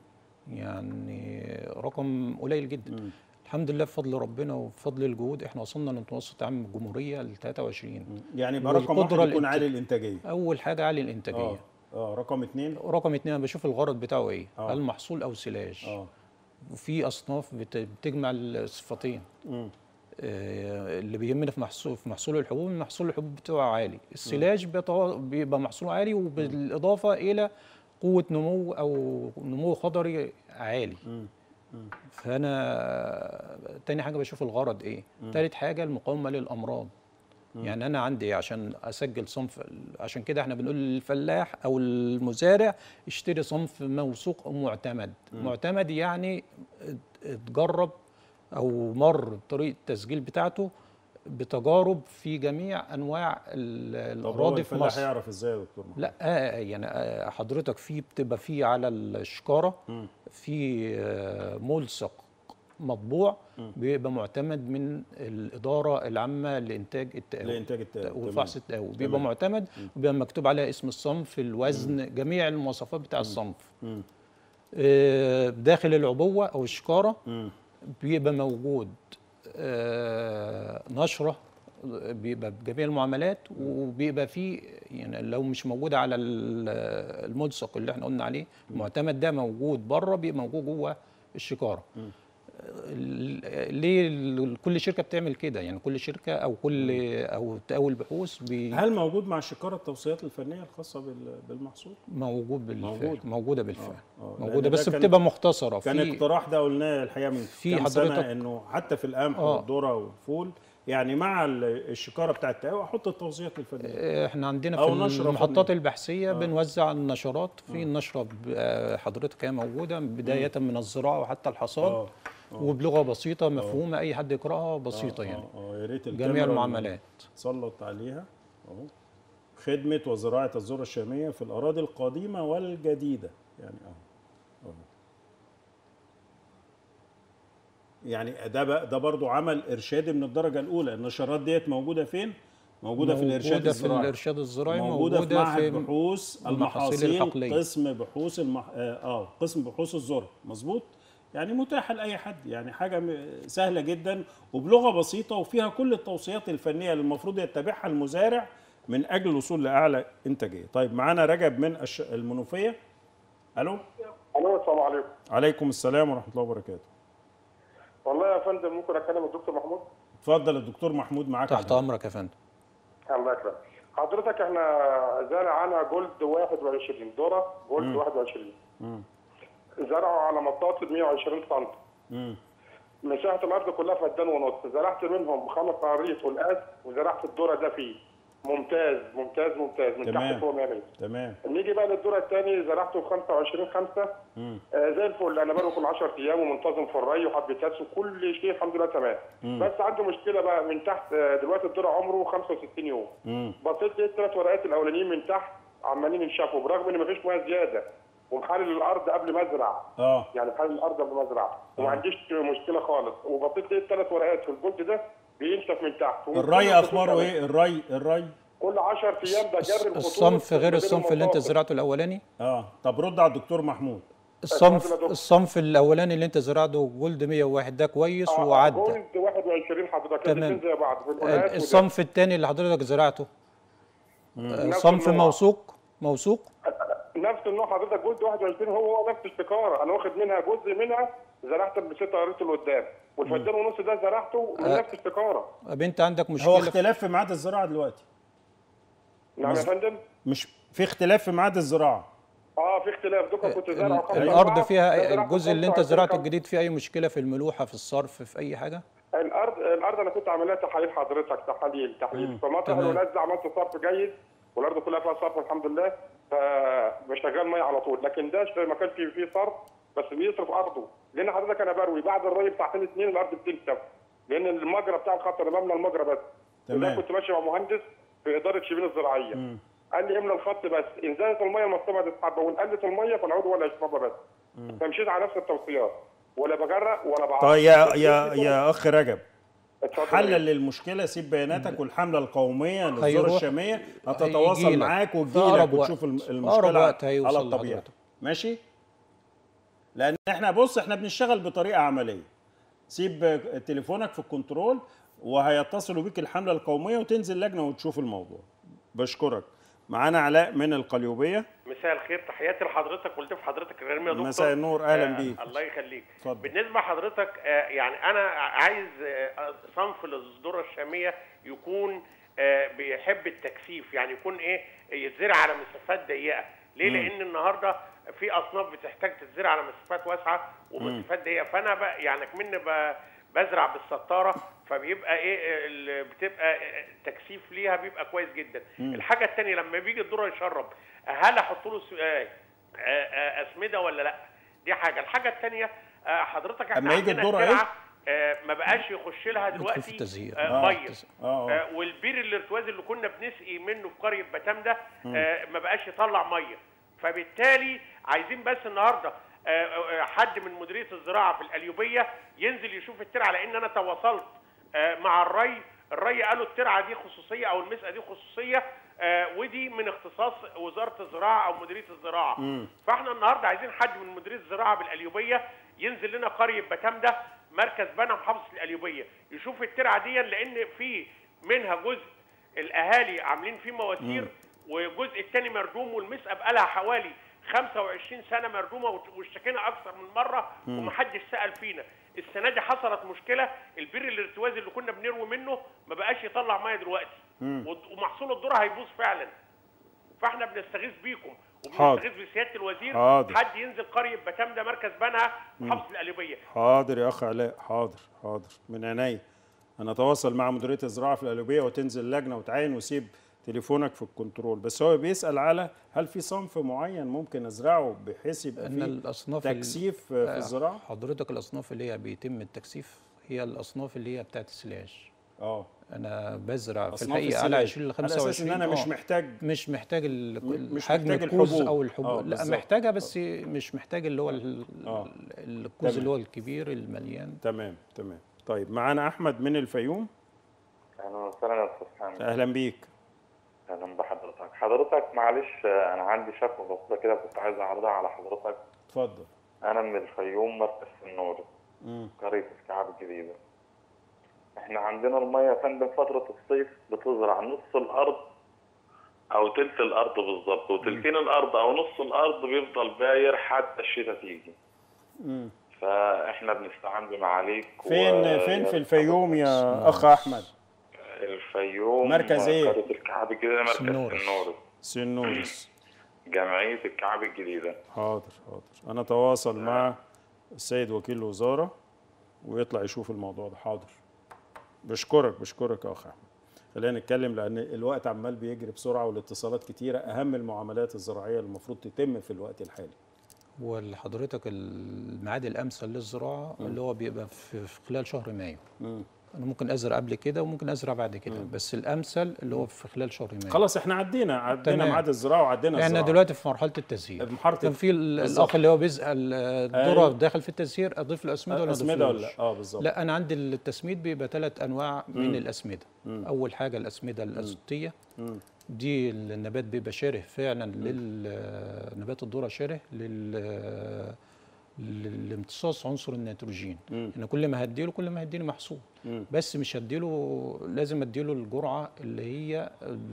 يعني رقم قليل جدا الحمد لله بفضل ربنا وبفضل الجهود احنا وصلنا لمتوسط عام الجمهوريه ل 23 يعني يبقى رقم واحد والقدرة يكون الإنتاج- عالي الانتاجيه اول حاجه عالي الانتاجيه اه اه رقم اثنين رقم اتنين انا بشوف الغرض بتاعه ايه آه. هل محصول او سلاج اه وفي اصناف بت- بتجمع الصفتين مم. آه، اللي بيهمنا في محصول في محصول الحبوب إن محصول الحبوب بتاعه عالي السلاج بيتوا- بيبقى محصوله عالي وبالاضافه الى قوه نمو او نمو خضري عالي فانا تاني حاجه بشوف الغرض ايه تالت حاجه المقاومه للامراض يعني انا عندي عشان اسجل صنف عشان كده احنا بنقول للفلاح او المزارع اشتري صنف موثوق او معتمد معتمد يعني اتجرب او مر بطريقه التسجيل بتاعته بتجارب في جميع انواع ال- طب هو الاراضي في الفلاح مصر يعرف ازاي يا دكتور محمد؟ لا آه يعني آه حضرتك في بتبقى في على الشكاره مم. في آه ملصق مطبوع بيبقى معتمد من الاداره العامه لانتاج التقاوي لانتاج التقاوي وفحص تمام. التقاوي بيبقى تمام. معتمد وبيبقى مكتوب عليها اسم الصنف الوزن جميع المواصفات بتاع الصنف مم. آه، داخل العبوه او الشكاره مم. بيبقى موجود آه، نشره بيبقى بجميع المعاملات وبيبقى فيه يعني لو مش موجوده على ال- الملصق اللي احنا قلنا عليه المعتمد ده موجود بره بيبقى موجود جوه الشكاره ال- ليه ال- كل شركه بتعمل كده يعني كل شركه او كل او تقاول بحوث بي هل موجود مع الشكاره التوصيات الفنيه الخاصه بال- بالمحصول؟ موجود بالفعل موجود. موجوده بالفعل آه، آه. موجوده لأن بس ده كان- بتبقى مختصره كان في اقتراح ده قلناه الحقيقه من في كام حضرتك- سنه انه حتى في القمح آه. والذره والفول يعني مع ال- الشكاره بتاعت التقاوي احط التوصيات الفنيه احنا عندنا أو في نشرة المحطات فنية. البحثيه آه. بنوزع النشرات في النشره ب- آه، حضرتك هي موجوده بدايه من الزراعه وحتى الحصاد اه وبلغه بسيطه مفهومه اي حد يقراها بسيطه يعني اه يا ريت جميع الكاميرا المعاملات تسلط عليها اهو خدمه وزراعه الذره الشاميه في الاراضي القديمه والجديده يعني اهو اهو يعني ده بقى ده برضو عمل ارشادي من الدرجه الاولى النشرات ديت موجوده فين موجوده في الارشاد موجودة في الزراعي الارشاد الزراعي موجوده, في معهد في بحوث المحاصيل المحاصيل الحقلية. قسم بحوث المح... اه آه، قسم بحوث الذره مظبوط يعني متاحه لاي حد يعني حاجه م- سهله جدا وبلغه بسيطه وفيها كل التوصيات الفنيه اللي المفروض يتبعها المزارع من اجل الوصول لاعلى انتاجيه طيب معانا رجب من الش... المنوفيه الو الو السلام عليكم عليكم السلام ورحمه الله وبركاته والله يا فندم ممكن اكلم الدكتور محمود اتفضل الدكتور محمود معاك على تحت الهواء. امرك يا فندم الله يكرمك حضرتك احنا زارع انا جولد 21 ذره جولد 21 مم. زرعوا على مطاط 120 سم مم. مساحه الارض كلها فدان ونص زرعت منهم خمس قراريط والقاس وزرعت الذره ده فيه ممتاز ممتاز ممتاز من تمام. تحت فوق 100 تمام نيجي بقى للدور الثاني زرعته في 25 5 مم. آه زي الفل انا بقاله كل 10 ايام ومنتظم في الري وحب كاس وكل شيء الحمد لله تمام بس عنده مشكله بقى من تحت آه، دلوقتي الذره عمره 65 يوم مم. بصيت لقيت الثلاث ورقات الاولانيين من تحت عمالين ينشفوا برغم ان مفيش ميه زياده ومحلل الارض قبل ما ازرع اه يعني محلل الارض قبل ما ازرع وما عنديش مشكله خالص وبصيت لقيت الثلاث ورقات في الجلد ده بينشف من تحت الري اخباره ايه الري الري كل 10 ايام بجرب الخطوط الصنف غير بين الصنف اللي انت المناطق. زرعته الاولاني اه طب رد على الدكتور محمود الصنف دكتور. الصنف الاولاني اللي انت زرعته جولد 101 ده كويس آه، وعدى جولد 21 حضرتك تمام. الاثنين زي بعض في الأولاد وده. الصنف الثاني اللي حضرتك زرعته آه، نفس صنف النوع. موثوق موثوق نفس النوع حضرتك جولد 21 هو هو نفس الشكاره انا واخد منها جزء منها زرعت بست قريت لقدام والفدان ونص ده زرعته من آه. نفس الشكاره طب انت عندك هو مشكله في- اختلاف في ميعاد الزراعه دلوقتي نعم يا مظبوط. فندم مش في اختلاف في ميعاد الزراعه اه في اختلاف دوكا كنت زارعه ال- خمسة الارض أربعة، ده فيها زرعته الجزء اللي انت 25 زرعته خمسة. الجديد فيه اي مشكله في الملوحه في الصرف في اي حاجه الارض الارض انا كنت عاملها تحاليل حضرتك تحاليل تحليل فمطرح تمام. الولاد عملت صرف جيد والارض كلها فيها صرف الحمد لله فبشغل ميه على طول لكن ده زي ما كان فيه فيه صرف بس بيصرف ارضه لان حضرتك انا بروي بعد الري بساعتين اثنين الارض بتنشف لان المجرى بتاع الخط انا بملى المجرى بس تمام. وده كنت ماشي مع مهندس في اداره شبين الزراعيه قال لي املى الخط بس ان زادت الميه المصطبه تتحبه وان قلت الميه فالعود ولا يشربها بس فمشيت على نفس التوصيات ولا بغرق ولا بعرف طيب يا يا يا اخ رجب اتفضل. حلل للمشكله سيب بياناتك والحمله القوميه للذره هيروح- الشاميه هتتواصل هيجيلك. معاك في وتجي أقرب لك وتشوف وقت. الم- في المشكله أقرب وقت هيوصل على الطبيعه لحضرتك. ماشي لان احنا بص احنا بنشتغل بطريقه عمليه سيب تليفونك في الكنترول وهيتصلوا بيك الحمله القوميه وتنزل لجنه وتشوف الموضوع بشكرك معانا علاء من القليوبيه مساء الخير تحياتي لحضرتك ولضيف حضرتك الكريم يا دكتور مساء النور، أهلاً آه، بيك. الله يخليك اتفضل. بالنسبه لحضرتك آه، يعني انا عايز آه، صنف للذره الشاميه يكون آه، بيحب التكثيف يعني يكون ايه يتزرع على مسافات ضيقه ليه لان النهارده في اصناف بتحتاج تتزرع على مسافات واسعه ومسافات ضيقه فانا بقى يعني كمان ب- بزرع بالسطاره فبيبقى ايه ال- بتبقى التكثيف ليها بيبقى كويس جدا الحاجه الثانيه لما بيجي الذره يشرب هل احط له س- آه، آه، آه، اسمده ولا لا دي حاجه الحاجه الثانيه حضرتك احنا أما يجي عندنا الذرة إيه؟ ترعة، آه، ما بقاش يخش لها يدخل في دلوقتي التزهير. آه، آه، ميه آه، آه. آه، والبير الارتوازي اللي كنا بنسقي منه في قريه بتام ده آه، ما بقاش يطلع ميه فبالتالي عايزين بس النهارده آه، آه، حد من مديريه الزراعه في القليوبيه ينزل يشوف الترعه لان انا تواصلت آه، مع الري الري قالوا الترعه دي خصوصيه او المسقه دي خصوصيه آه، ودي من اختصاص وزاره الزراعه او مديريه الزراعه فاحنا النهارده عايزين حد من مديريه الزراعه بالقليوبيه ينزل لنا قريه بتام ده مركز بنها محافظه القليوبيه يشوف الترعه دي لان في منها جزء الاهالي عاملين فيه مواسير والجزء الثاني مردوم والمسقه بقالها حوالي 25 سنه مردومه وت- واشتكينا اكثر من مره ومحدش سال فينا السنه دي حصلت مشكله البير الارتوازي اللي كنا بنروي منه ما بقاش يطلع ميه دلوقتي وض- ومحصول الذره هيبوظ فعلا فاحنا بنستغيث بيكم حاضر. وبنستغيث بسياده الوزير حاضر. حد ينزل قريه بتام ده مركز بنها محافظه القليوبيه حاضر يا اخ علاء حاضر حاضر من عينيا انا اتواصل مع مديريه الزراعه في القليوبيه وتنزل لجنه وتعين وسيب تليفونك في الكنترول بس هو بيسال على هل في صنف معين ممكن ازرعه بحيث يبقى ان فيه الاصناف ال- تكثيف في الزراعه حضرتك الاصناف اللي هي بيتم التكثيف هي الاصناف اللي هي بتاعت السلاش اه انا بزرع في أصناف الحقيقه على السلاج. 20 ل على اساس 25 ان انا مش آه. محتاج مش محتاج ال- مش حجم محتاج الكوز الحبوب. او آه، الحبوب لا بالظبط. محتاجها بس مش محتاج اللي هو ال- آه. الكوز تمام. اللي هو الكبير المليان تمام تمام طيب معانا احمد من الفيوم اهلا وسهلا يا استاذ حامد اهلا بيك اهلا بحضرتك حضرتك معلش آه، انا عندي شكوى بسيطه كده كنت عايز اعرضها على حضرتك اتفضل انا من الفيوم مركز النور مم. قريه الكعب الجديده احنا عندنا الميه يا فندم فتره الصيف بتزرع نص الارض او تلت الارض بالظبط وتلتين الارض او نص الارض بيفضل باير حتى الشتاء تيجي مم. فاحنا بنستعان بمعاليك فين و- فين في الفيوم يا اخ احمد الفيوم مركز إيه؟ قريه الكعب الجديده مركز سنورس. النور سنورس جمعيه الكعب الجديده حاضر حاضر انا اتواصل مع السيد وكيل الوزاره ويطلع يشوف الموضوع ده حاضر بشكرك بشكرك يا اخ احمد خلينا نتكلم لان الوقت عمال بيجري بسرعه والاتصالات كتيره اهم المعاملات الزراعيه اللي المفروض تتم في الوقت الحالي ولحضرتك الميعاد الامثل للزراعه اللي هو بيبقى في في خلال شهر مايو مم. انا ممكن ازرع قبل كده وممكن ازرع بعد كده بس الامثل اللي هو في خلال شهر مايو خلاص احنا عدينا عدينا تمام. ميعاد الزراعه وعدينا احنا الزراعه دلوقتي في مرحله التزهير بمحارة كان في ال- بالظبط. الاخ اللي هو بيسال آه، الذره أيوه. داخل في التزهير اضيف له اسمده ولا ما اسمده ولا أضيفلوش؟ لا اه بالظبط لا انا عندي التسميد بيبقى ثلاث انواع من الاسمده اول حاجه الاسمده الازوتيه مم. دي النبات بيبقى شاره فعلا للنبات الذره شاره لل لامتصاص عنصر النيتروجين ان كل ما هديله كل ما هديله محصول مم. بس مش هديله لازم اديله الجرعه اللي هي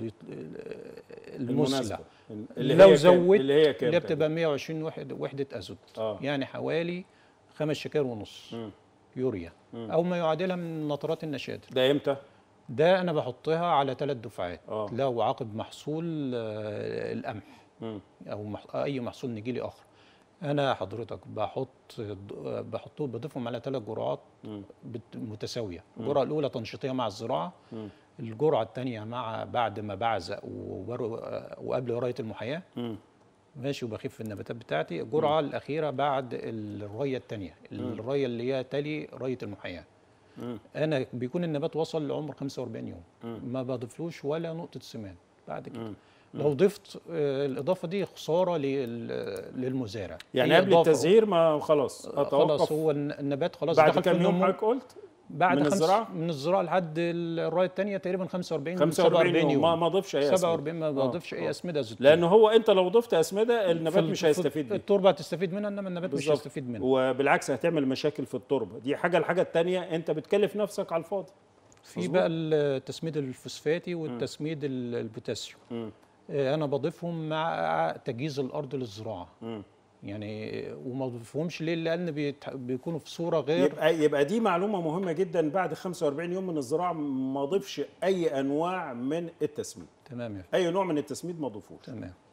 المثلى المناسبه اللي لو هي كام- زودت اللي هي كام اللي تقريباً؟ بتبقى 120 وحده وحده ازوت آه. يعني حوالي خمس شكار ونص مم. يوريا او ما يعادلها من نطرات النشادر ده امتى؟ ده انا بحطها على ثلاث دفعات آه. لو عقب محصول آه، القمح مم. او مح- اي محصول نجيلي اخر انا حضرتك بحط بحطه بضيفهم على ثلاث جرعات بت- متساويه الجرعه الاولى تنشيطيه مع الزراعه الجرعه الثانيه مع بعد ما بعزق وبرو- وقبل قرايه المحاياه مم. ماشي وبخف النباتات بتاعتي الجرعه الاخيره بعد الريه الثانيه الريه اللي هي تلي ريه المحاياه انا بيكون النبات وصل لعمر 45 يوم ما بضيفلوش ولا نقطه سمان بعد كده لو ضفت آه، الاضافه دي خساره لل- للمزارع يعني هي قبل إضافة- التزهير ما خلاص خلاص اتوقف هو الن- النبات خلاص بعد دخل في كام يوم النمو. حضرتك قلت؟ بعد من خمس الزراعة؟ من الزراعه لحد الرايه الثانيه تقريبا 45 45 يوم يوم ما ما اضيفش اي 47 ما أسمدة. آه، بضيفش اي آه. اسمده زيتون لانه هو انت لو ضفت اسمده النبات في- مش في- هيستفيد بيه التربه هتستفيد منها انما النبات مش بالظبط. هيستفيد منها وبالعكس هتعمل مشاكل في التربه دي حاجه الحاجه الثانيه انت بتكلف نفسك على الفاضي في مظبوط. بقى التسميد الفوسفاتي والتسميد ال- البوتاسيوم مم. آه، انا بضيفهم مع تجهيز الارض للزراعه مم. يعني وما بضيفهمش ليه لان بيت- بيكونوا في صوره غير يبقى يبقى دي معلومه مهمه جدا بعد 45 يوم من الزراعه ما اضيفش اي انواع من التسميد تمام يا فندم اي نوع من التسميد ما اضيفوش تمام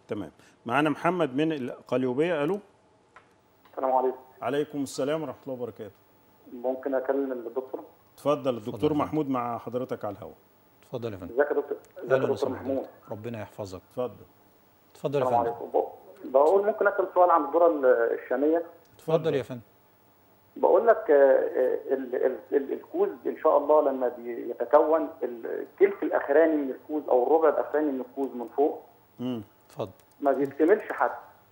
تمام معانا محمد من القليوبيه الو السلام عليكم عليكم السلام ورحمه الله وبركاته ممكن اكلم الدكتور اتفضل الدكتور اتفضل. محمود مع حضرتك على الهواء اتفضل يا فندم ازيك يا دكتور ازيك يا اهلا دكتور وسهلا محمود بحضرتك. ربنا يحفظك اتفضل اتفضل يا السلام فندم عليكم ب- بقول ممكن اسال سؤال عن الذره الشاميه اتفضل يا فندم بقول لك آه، آه، ال- ال- ال- الكوز ان شاء الله لما بيتكون الثلث الاخراني من الكوز او الربع الاخراني من الكوز من فوق مم. اتفضل ما بيكتملش حد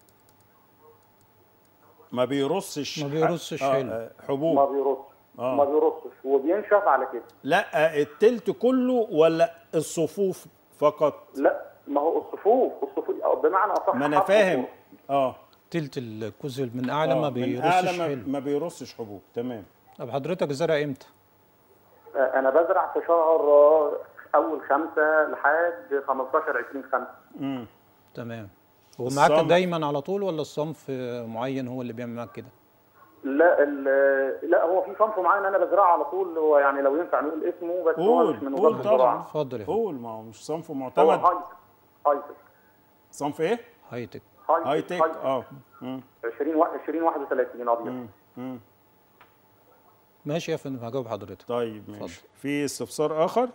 ما بيرصش ما بيرصش ح- آه، حلو. آه، ما حبوب بيرصش آه. ما بيرصش وبينشف على كده لا التلت كله ولا الصفوف فقط لا ما هو الصفوف الصفوف أو بمعنى اصح ما انا حرف فاهم الصفوف. اه تلت الكوز من اعلى آه، ما من بيرصش أعلى ما, حلو ما بيرصش حبوب تمام طب حضرتك زرع امتى؟ آه، انا بزرع في شهر آه، اول خمسة لحد 15 20 خمسة مم. تمام هو معاك الصنف. دايما على طول ولا الصنف معين هو اللي بيعمل معاك كده؟ لا ال- لا هو في صنف معين انا بزرعه على طول هو يعني لو ينفع نقول اسمه بس هو قول مش من قول وزاره طبعا الزراعه اتفضل يا فندم قول ما هو مش صنف هو معتمد هايتك هايتك صنف ايه؟ هايتك هاي تك اه مم. 20 وا- 20 31 ابيض مم. مم. ماشي يا فندم هجاوب حضرتك طيب اتفضل. ماشي في استفسار اخر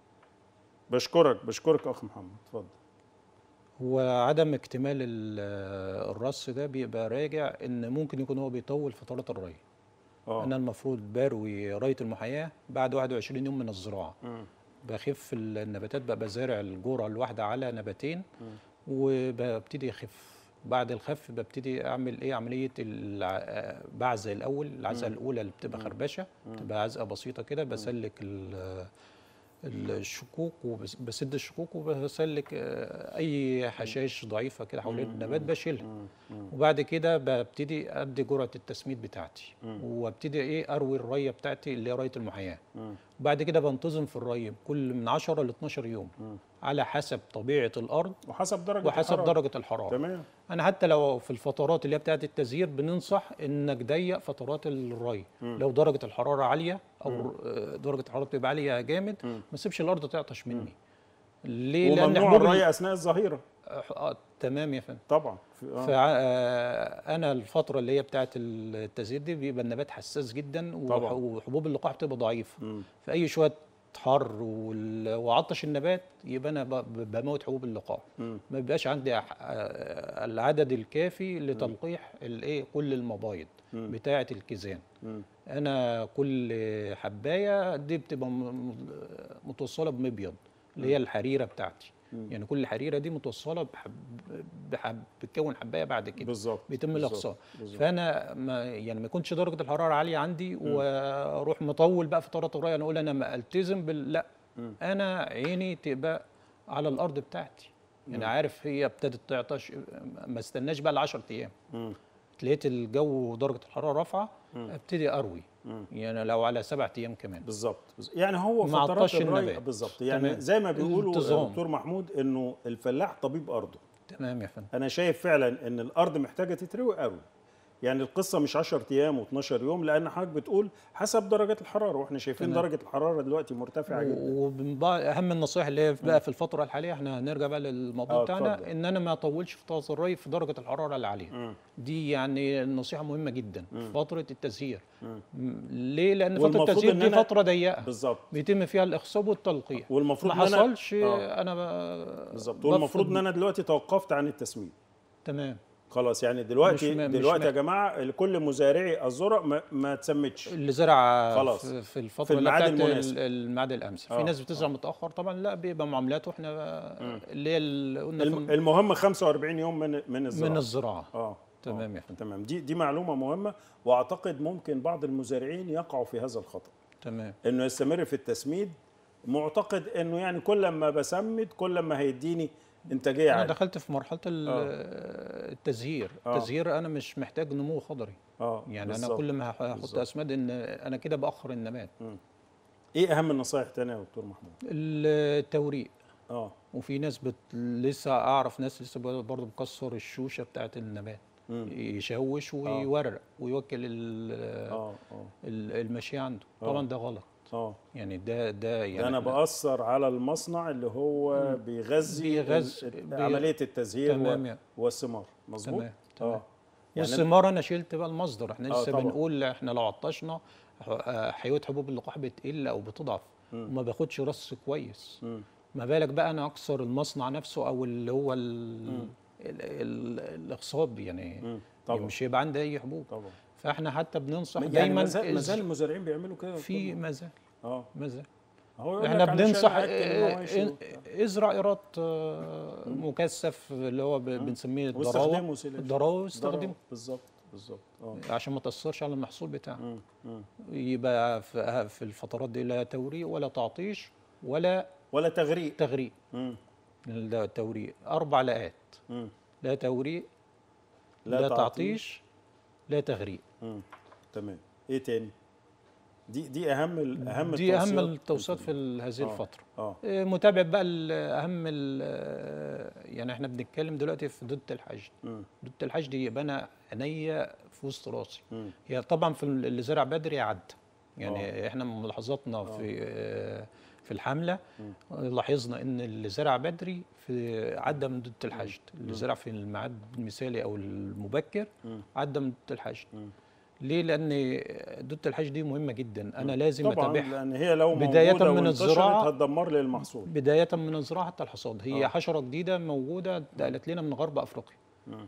بشكرك بشكرك اخ محمد اتفضل هو عدم اكتمال ال- الرص ده بيبقى راجع ان ممكن يكون هو بيطول فترات الري اه انا المفروض بروي ريه المحياه بعد 21 يوم من الزراعه مم. بخف النباتات بقى بزارع الجرعه الواحده على نباتين وببتدي اخف بعد الخف ببتدي اعمل ايه عمليه الع- بعزه الاول العزه الاولى اللي بتبقى خربشه بتبقى عزقه بسيطه كده بسلك ال- الشكوك وبسد الشكوك وبسلك آه، اي حشائش ضعيفه كده حوالين النبات بشيلها وبعد كده ببتدي ادي جرعه التسميد بتاعتي وابتدي ايه اروي الريه بتاعتي اللي هي ريه المحياه وبعد كده بنتظم في الري كل من 10 ل 12 يوم على حسب طبيعه الارض وحسب درجه وحسب الحرارة. درجه الحراره تمام انا حتى لو في الفترات اللي هي بتاعت التزهير بننصح انك ضيق فترات الري لو درجه الحراره عاليه او آه، درجه الحراره بتبقى عاليه جامد ما تسيبش الارض تعطش مني ليه لان وممنوع حبوب ال- الري اثناء الظهيره آه تمام يا فندم طبعا في- آه. فانا الفتره اللي هي بتاعت التزهير دي بيبقى النبات حساس جدا وح- طبعا. وحبوب اللقاح بتبقى ضعيفه مم. فاي شويه حر وال- وعطش النبات يبقى انا ب- ب- بموت حبوب اللقاح مم. ما بيبقاش عندي ح- آه، العدد الكافي لتلقيح الايه كل المبايض بتاعه الكيزان مم. انا كل حبايه دي بتبقى م- م- متوصله بمبيض اللي هي الحريره بتاعتي يعني كل حريره دي متوصله بحب بحب بتكون حبايه بعد كده بالظبط بيتم بالظبط، الاقصاء بالظبط. فانا ما يعني ما يكونش درجه الحراره عاليه عندي واروح مطول بقى في فترات الري انا اقول انا ما التزم بال لا انا عيني تبقى على الارض بتاعتي يعني عارف هي ابتدت تعطش ما استناش بقى ال 10 ايام مم. لقيت الجو ودرجه الحراره رافعه ابتدي اروي يعني لو على سبع ايام كمان بالظبط بالظبط. يعني هو مع فترات عطش الري النبات. بالظبط يعني تمام. زي ما بيقولوا انتظام. دكتور محمود انه الفلاح طبيب ارضه تمام يا فندم انا شايف فعلا ان الارض محتاجه تتروي قوي يعني القصه مش 10 ايام و12 يوم لان حضرتك بتقول حسب درجه الحراره واحنا شايفين تمام. درجه الحراره دلوقتي مرتفعه جدا ومن بعض اهم النصائح اللي هي بقى في الفتره الحاليه احنا هنرجع بقى للموضوع آه، بتاعنا اتفضل. ان انا ما اطولش في طاقه الري في درجه الحراره العاليه دي يعني نصيحه مهمه جدا في فتره التزهير م- ليه لان فتره والمفروض التزهير إن دي أنا- فتره ضيقه بالظبط بيتم فيها الاخصاب والتلقيح والمفروض ما إن أنا- حصلش آه. انا ب- بالظبط بفقد- والمفروض ان انا دلوقتي توقفت عن التسميد تمام خلاص يعني دلوقتي مش م- مش دلوقتي يا م- جماعه كل مزارعي الذره ما, ما تسمتش اللي زرع خلاص. في, في الفتره في اللي الميعاد بتاعت المناسب. ال- الميعاد الامس آه، في ناس بتزرع متاخر طبعا لا بيبقى معاملاته احنا اللي هي اللي قلنا الم- في- المهم 45 يوم من من الزراعه من الزراعه اه تمام آه. يا فندم. تمام دي دي معلومه مهمه واعتقد ممكن بعض المزارعين يقعوا في هذا الخطا تمام انه يستمر في التسميد معتقد انه يعني كل ما بسمد كل ما هيديني انتاجيه انا عاليه دخلت في مرحله ال- التزهير آه. التزهير انا مش محتاج نمو خضري اه يعني بالظبط. انا كل ما هح- هحط بالظبط. اسماد ان انا كده باخر النبات ايه اهم النصائح تانية يا دكتور محمود التوريق اه وفي ناس بت... لسه اعرف ناس لسه برضه مكسر الشوشه بتاعت النبات يشوش ويورق ويوكل ال... اه اه ال- المشي عنده طبعا ده غلط اه يعني ده ده يعني ده انا إحنا- باثر على المصنع اللي هو بيغذي بيغذ- ال- بي- عمليه التزهير تمام و- يعني. والثمار مظبوط تمام تمام اه يعني والثمار انا شلت بقى المصدر احنا آه، لسه طبعاً. بنقول احنا لو عطشنا آه، حيويه حبوب اللقاح بتقل او بتضعف وما باخدش رص كويس مم. ما بالك بقى انا اكسر المصنع نفسه او اللي هو ال ال ال الاخصاب يعني مم. طبعا مش هيبقى عندي اي حبوب طبعا فاحنا حتى بننصح يعني دايما ما زال ما إز- زال المزارعين بيعملوا كده في طبعاً. ما زال اه ما زال هو يقول احنا لك علشان بننصح أأكل المواشي اه، وبتاع. اه، ازرع ايراد اه، مكثف اللي هو ب- بنسميه الضراوه واستخدمه سيلج. الضراوه ضرر. واستخدمه بالظبط بالظبط اه عشان ما تاثرش على المحصول بتاعك مم. مم. يبقى في في الفترات دي لا توريق ولا تعطيش ولا ولا تغريق تغريق مم. ده التوريق اربع لاءات مم. لا توريق لا لا, تعطيش. تعطيش لا تغريق مم. تمام ايه تاني دي دي اهم ال- اهم دي اهم التوصيات. التوصيات في ال- هذه آه. الفتره اه آه، متابعه بقى ال- اهم ال- يعني احنا بنتكلم دلوقتي في ضد الحشد مم. ضد الحشد يبقى انا عينيا في وسط راسي مم. هي طبعا في ال- اللي زرع بدري عدى يعني آه. احنا من ملاحظاتنا في آه، في الحمله لاحظنا ان اللي زرع بدري في عدى من ضد الحشد اللي زرع في الميعاد المثالي او المبكر مم. عدى من ضد الحشد مم. ليه لان ضد الحشد دي مهمه جدا انا لازم طبعا اتابعها لان هي لو بداية موجودة من وانتشرت الزراعة- هتدمر لي المحصول بدايه من الزراعه حتى الحصاد هي آه. حشره جديده موجوده اتنقلت لنا من غرب افريقيا مم.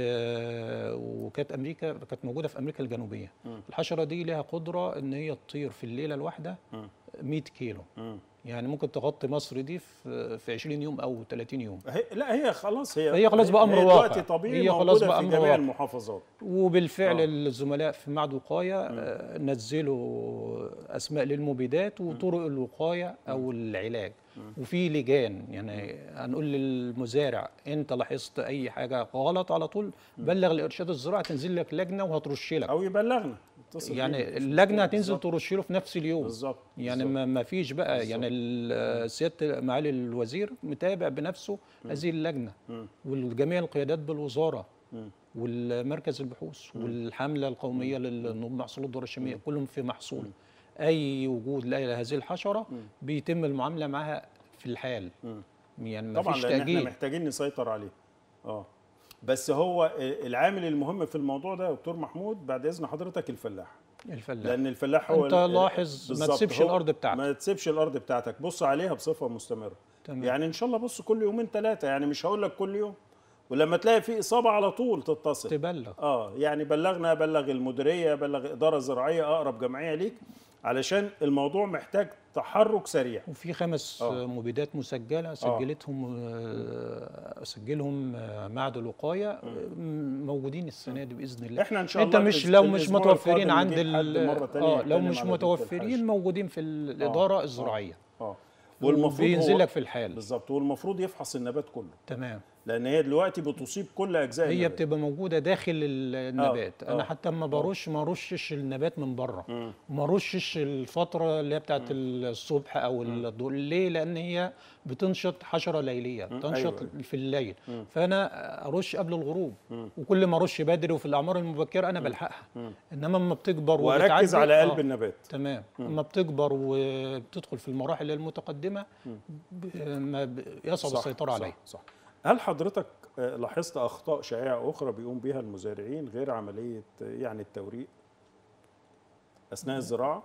آه، وكانت امريكا كانت موجوده في امريكا الجنوبيه مم. الحشره دي لها قدره ان هي تطير في الليله الواحده مم. 100 كيلو مم. يعني ممكن تغطي مصر دي في في 20 يوم او 30 يوم هي لا هي خلاص هي هي خلاص بقى أمر هي واقع. دلوقتي طبيعي هي خلاص موجودة بقى في أمر جميع واقع. المحافظات وبالفعل آه. الزملاء في معهد وقايه آه، نزلوا اسماء للمبيدات وطرق الوقايه او العلاج وفي لجان يعني هنقول للمزارع انت لاحظت اي حاجه غلط على طول بلغ الارشاد الزراعي تنزل لك لجنه وهترش لك او يبلغنا اتصل بينا. يعني اللجنه هتنزل بالظبط. ترش له في نفس اليوم بالظبط يعني بالظبط. ما ما فيش بقى يعني ال- سياده معالي الوزير متابع بنفسه هذه اللجنه مم. والجميع القيادات بالوزاره مم. والمركز البحوث والحمله القوميه للمحصولات الذره الشاميه كلهم في محصول اي وجود لهذه الحشره بيتم المعامله معها في الحال مم. يعني ما طبعا فيش لان احنا تاجيل محتاجين نسيطر عليه اه بس هو العامل المهم في الموضوع ده يا دكتور محمود بعد اذن حضرتك الفلاح الفلاح لان الفلاح هو أنت ال- لاحظ ما بالظبط، تسيبش هو- الأرض بتاعتك. ما تسيبش الارض بتاعتك بص عليها بصفه مستمره تمام. يعني ان شاء الله بص كل يومين ثلاثه يعني مش هقول لك كل يوم ولما تلاقي في اصابه على طول تتصل تبلغ اه يعني بلغنا بلغ المديريه بلغ اداره زراعيه اقرب جمعيه ليك علشان الموضوع محتاج تحرك سريع وفي خمس آه. آه. مبيدات مسجله سجلتهم آه، سجلهم آه، معهد الوقايه آه، موجودين السنه دي باذن الله احنا ان شاء انت الله مش الأس- لو مش الأسبوع متوفرين القادم عند نجيب حد ال- مرة تانية اه لو يتكلم مش على ضد متوفرين الحشد. موجودين في الاداره الزراعيه اه والمفروض بينزل هو- لك في الحال بالظبط والمفروض يفحص النبات كله تمام لان هي دلوقتي بتصيب كل اجزاء هي النبات. بتبقى موجوده داخل ال- النبات آه. انا حتى اما برش ما رشش النبات من بره مم. ما رشش الفتره اللي هي بتاعت الصبح او الظهر ليه لان هي بتنشط حشره ليليه بتنشط أيوة. في الليل فانا ارش قبل الغروب وكل ما ارش بدري وفي الاعمار المبكره انا بلحقها انما اما بتكبر واركز وبتعدي- على قلب آه. النبات تمام اما بتكبر وبتدخل في المراحل المتقدمه ب- ما ب- يصعب صح، السيطره صح، عليه صح هل حضرتك آه، لاحظت اخطاء شائعه اخرى بيقوم بها المزارعين غير عمليه آه، يعني التوريق اثناء الزراعه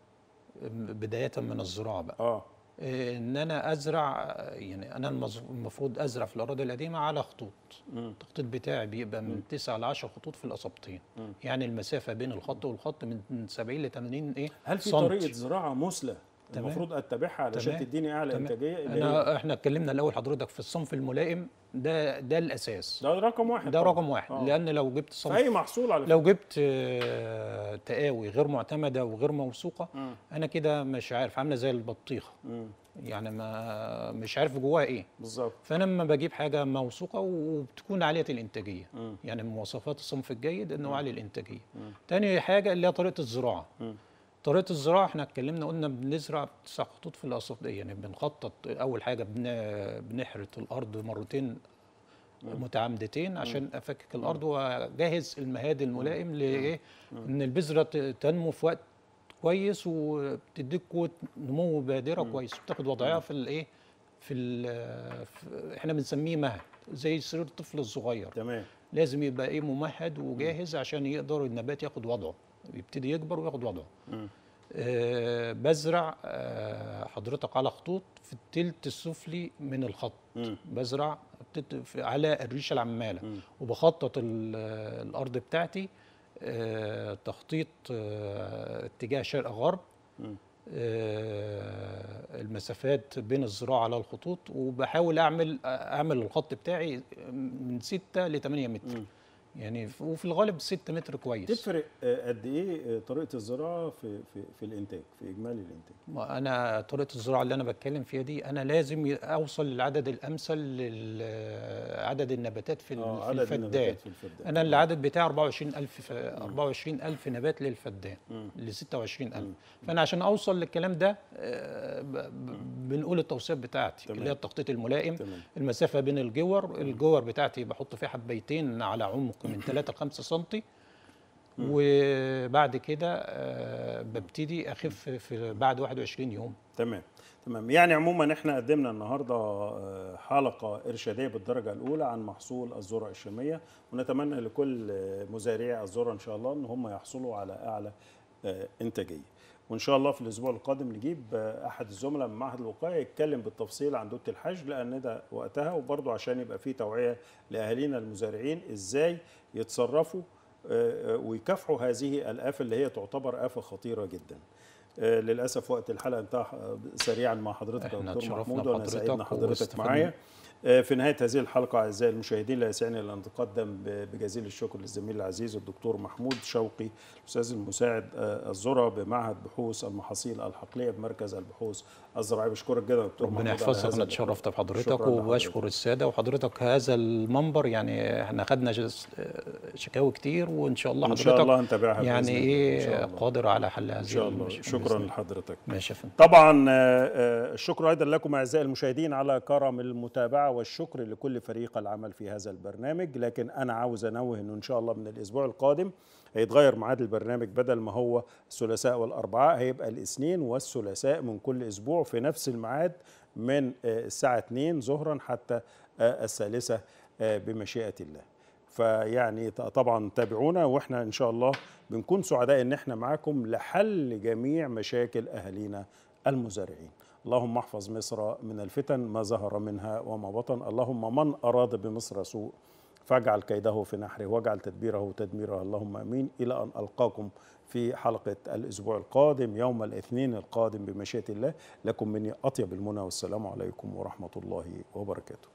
بدايه من الزراعه بقى اه إيه، ان انا ازرع يعني انا المز- المفروض ازرع في الاراضي القديمه على خطوط التخطيط بتاعي بيبقى من 9 ل 10 خطوط في الاسابطين يعني المسافه بين الخط والخط من من 70 ل 80 ايه هل في سنتي. طريقه زراعه مثلى تمام. المفروض اتبعها علشان تمام. تديني اعلى تمام. انتاجيه اللي هي- انا احنا اتكلمنا الاول حضرتك في الصنف الملائم ده ده الاساس ده رقم واحد ده طبعاً. رقم واحد آه. لان لو جبت في صنف اي محصول على لو جبت آه، تقاوي غير معتمده وغير موثوقه مم. انا كده مش عارف عامله زي البطيخه مم. يعني ما مش عارف جواها ايه بالظبط فانا لما بجيب حاجه موثوقه وبتكون عاليه الانتاجيه مم. يعني من مواصفات الصنف الجيد انه عالي الانتاجيه تاني حاجه اللي هي طريقه الزراعه مم. طريقه الزراعه احنا اتكلمنا قلنا بنزرع تسع خطوط في الاسطح يعني بنخطط اول حاجه بن بنحرث الارض مرتين متعامدتين عشان افكك الارض واجهز المهاد الملائم لايه ان البذره ت- تنمو في وقت كويس وبتديك قوه نمو بادره كويس بتاخد وضعها في الايه في, ال- في احنا بنسميه مهد زي سرير الطفل الصغير تمام لازم يبقى ايه ممهد وجاهز عشان يقدر النبات ياخد وضعه يبتدي يكبر وياخد وضعه آه بزرع آه حضرتك على خطوط في التلت السفلي من الخط مم. بزرع بتت- في- على الريشه العماله وبخطط ال- الارض بتاعتي آه تخطيط آه اتجاه شرق غرب آه، المسافات بين الزراعة على الخطوط وبحاول اعمل اعمل الخط بتاعي من 6 ل 8 متر يعني ف- وفي الغالب 6 متر كويس تفرق آه، قد ايه آه، طريقه الزراعه في في في الانتاج في اجمالي الانتاج ما انا طريقه الزراعه اللي انا بتكلم فيها دي انا لازم ي- اوصل للعدد الامثل لعدد النباتات في, ال- آه، في عدد الفدان النباتات في الفدان. انا العدد بتاعي 24000 ف- 24000 نبات للفدان ل 26000 فانا عشان اوصل للكلام ده آه، ب- ب- بنقول التوصيات بتاعتي تمام. اللي هي التخطيط الملائم تمام. المسافه بين الجور الجور بتاعتي بحط فيها حبيتين على عمق من 3 ل 5 سم وبعد كده آه، ببتدي اخف في بعد 21 يوم تمام تمام يعني عموما احنا قدمنا النهارده آه، حلقه ارشاديه بالدرجه الاولى عن محصول الذره الشاميه ونتمنى لكل آه، مزارعي الذره ان شاء الله ان هم يحصلوا على اعلى آه، انتاجيه وان شاء الله في الاسبوع القادم نجيب آه، احد الزملاء من معهد الوقايه يتكلم بالتفصيل عن دوله الحج لان ده وقتها وبرضه عشان يبقى في توعيه لاهالينا المزارعين ازاي يتصرفوا آه، آه، ويكافحوا هذه الآفة اللي هي تعتبر آفة خطيرة جدا آه، للأسف وقت الحلقة انتهى آه، سريعا مع حضرتك يا إحنا دكتور اتشرفنا محمود وأنا بحضرتك سعيد إن حضرتك واستفدنا. معايا آه، في نهاية هذه الحلقة أعزائي المشاهدين لا يسعني إلا أن أتقدم ب- بجزيل الشكر للزميل العزيز الدكتور محمود شوقي الأستاذ المساعد آه، الذرة بمعهد بحوث المحاصيل الحقلية بمركز البحوث الزراعية بشكرك جدا يا دكتور ربنا محمود على يحفظك هذا انا اتشرفت بحضرتك شكراً لحضرتك. وبشكر الساده وحضرتك هذا المنبر يعني احنا خدنا جز- شكاوي كتير وان شاء الله إن حضرتك شاء الله هنتابعها بإذن يعني الله. إن ايه شاء الله. قادر على حل هذه إن شاء الله المشكلة شكرا بإذن الله. لحضرتك ماشي يا فندم طبعا آه، آه، الشكر ايضا لكم اعزائي المشاهدين على كرم المتابعه والشكر لكل فريق العمل في هذا البرنامج لكن انا عاوز انوه انه ان شاء الله من الاسبوع القادم هيتغير ميعاد البرنامج بدل ما هو الثلاثاء والاربعاء هيبقى الاثنين والثلاثاء من كل اسبوع في نفس الميعاد من آه، الساعه 2 ظهرا حتى آه، الثالثه آه، بمشيئه الله فيعني ط- طبعا تابعونا واحنا ان شاء الله بنكون سعداء ان احنا معاكم لحل جميع مشاكل اهالينا المزارعين اللهم احفظ مصر من الفتن ما ظهر منها وما بطن اللهم من اراد بمصر سوء فاجعل كيده في نحره واجعل تدبيره تدميره اللهم امين الى ان القاكم في حلقه الاسبوع القادم يوم الاثنين القادم بمشيئه الله لكم مني اطيب المنى والسلام عليكم ورحمه الله وبركاته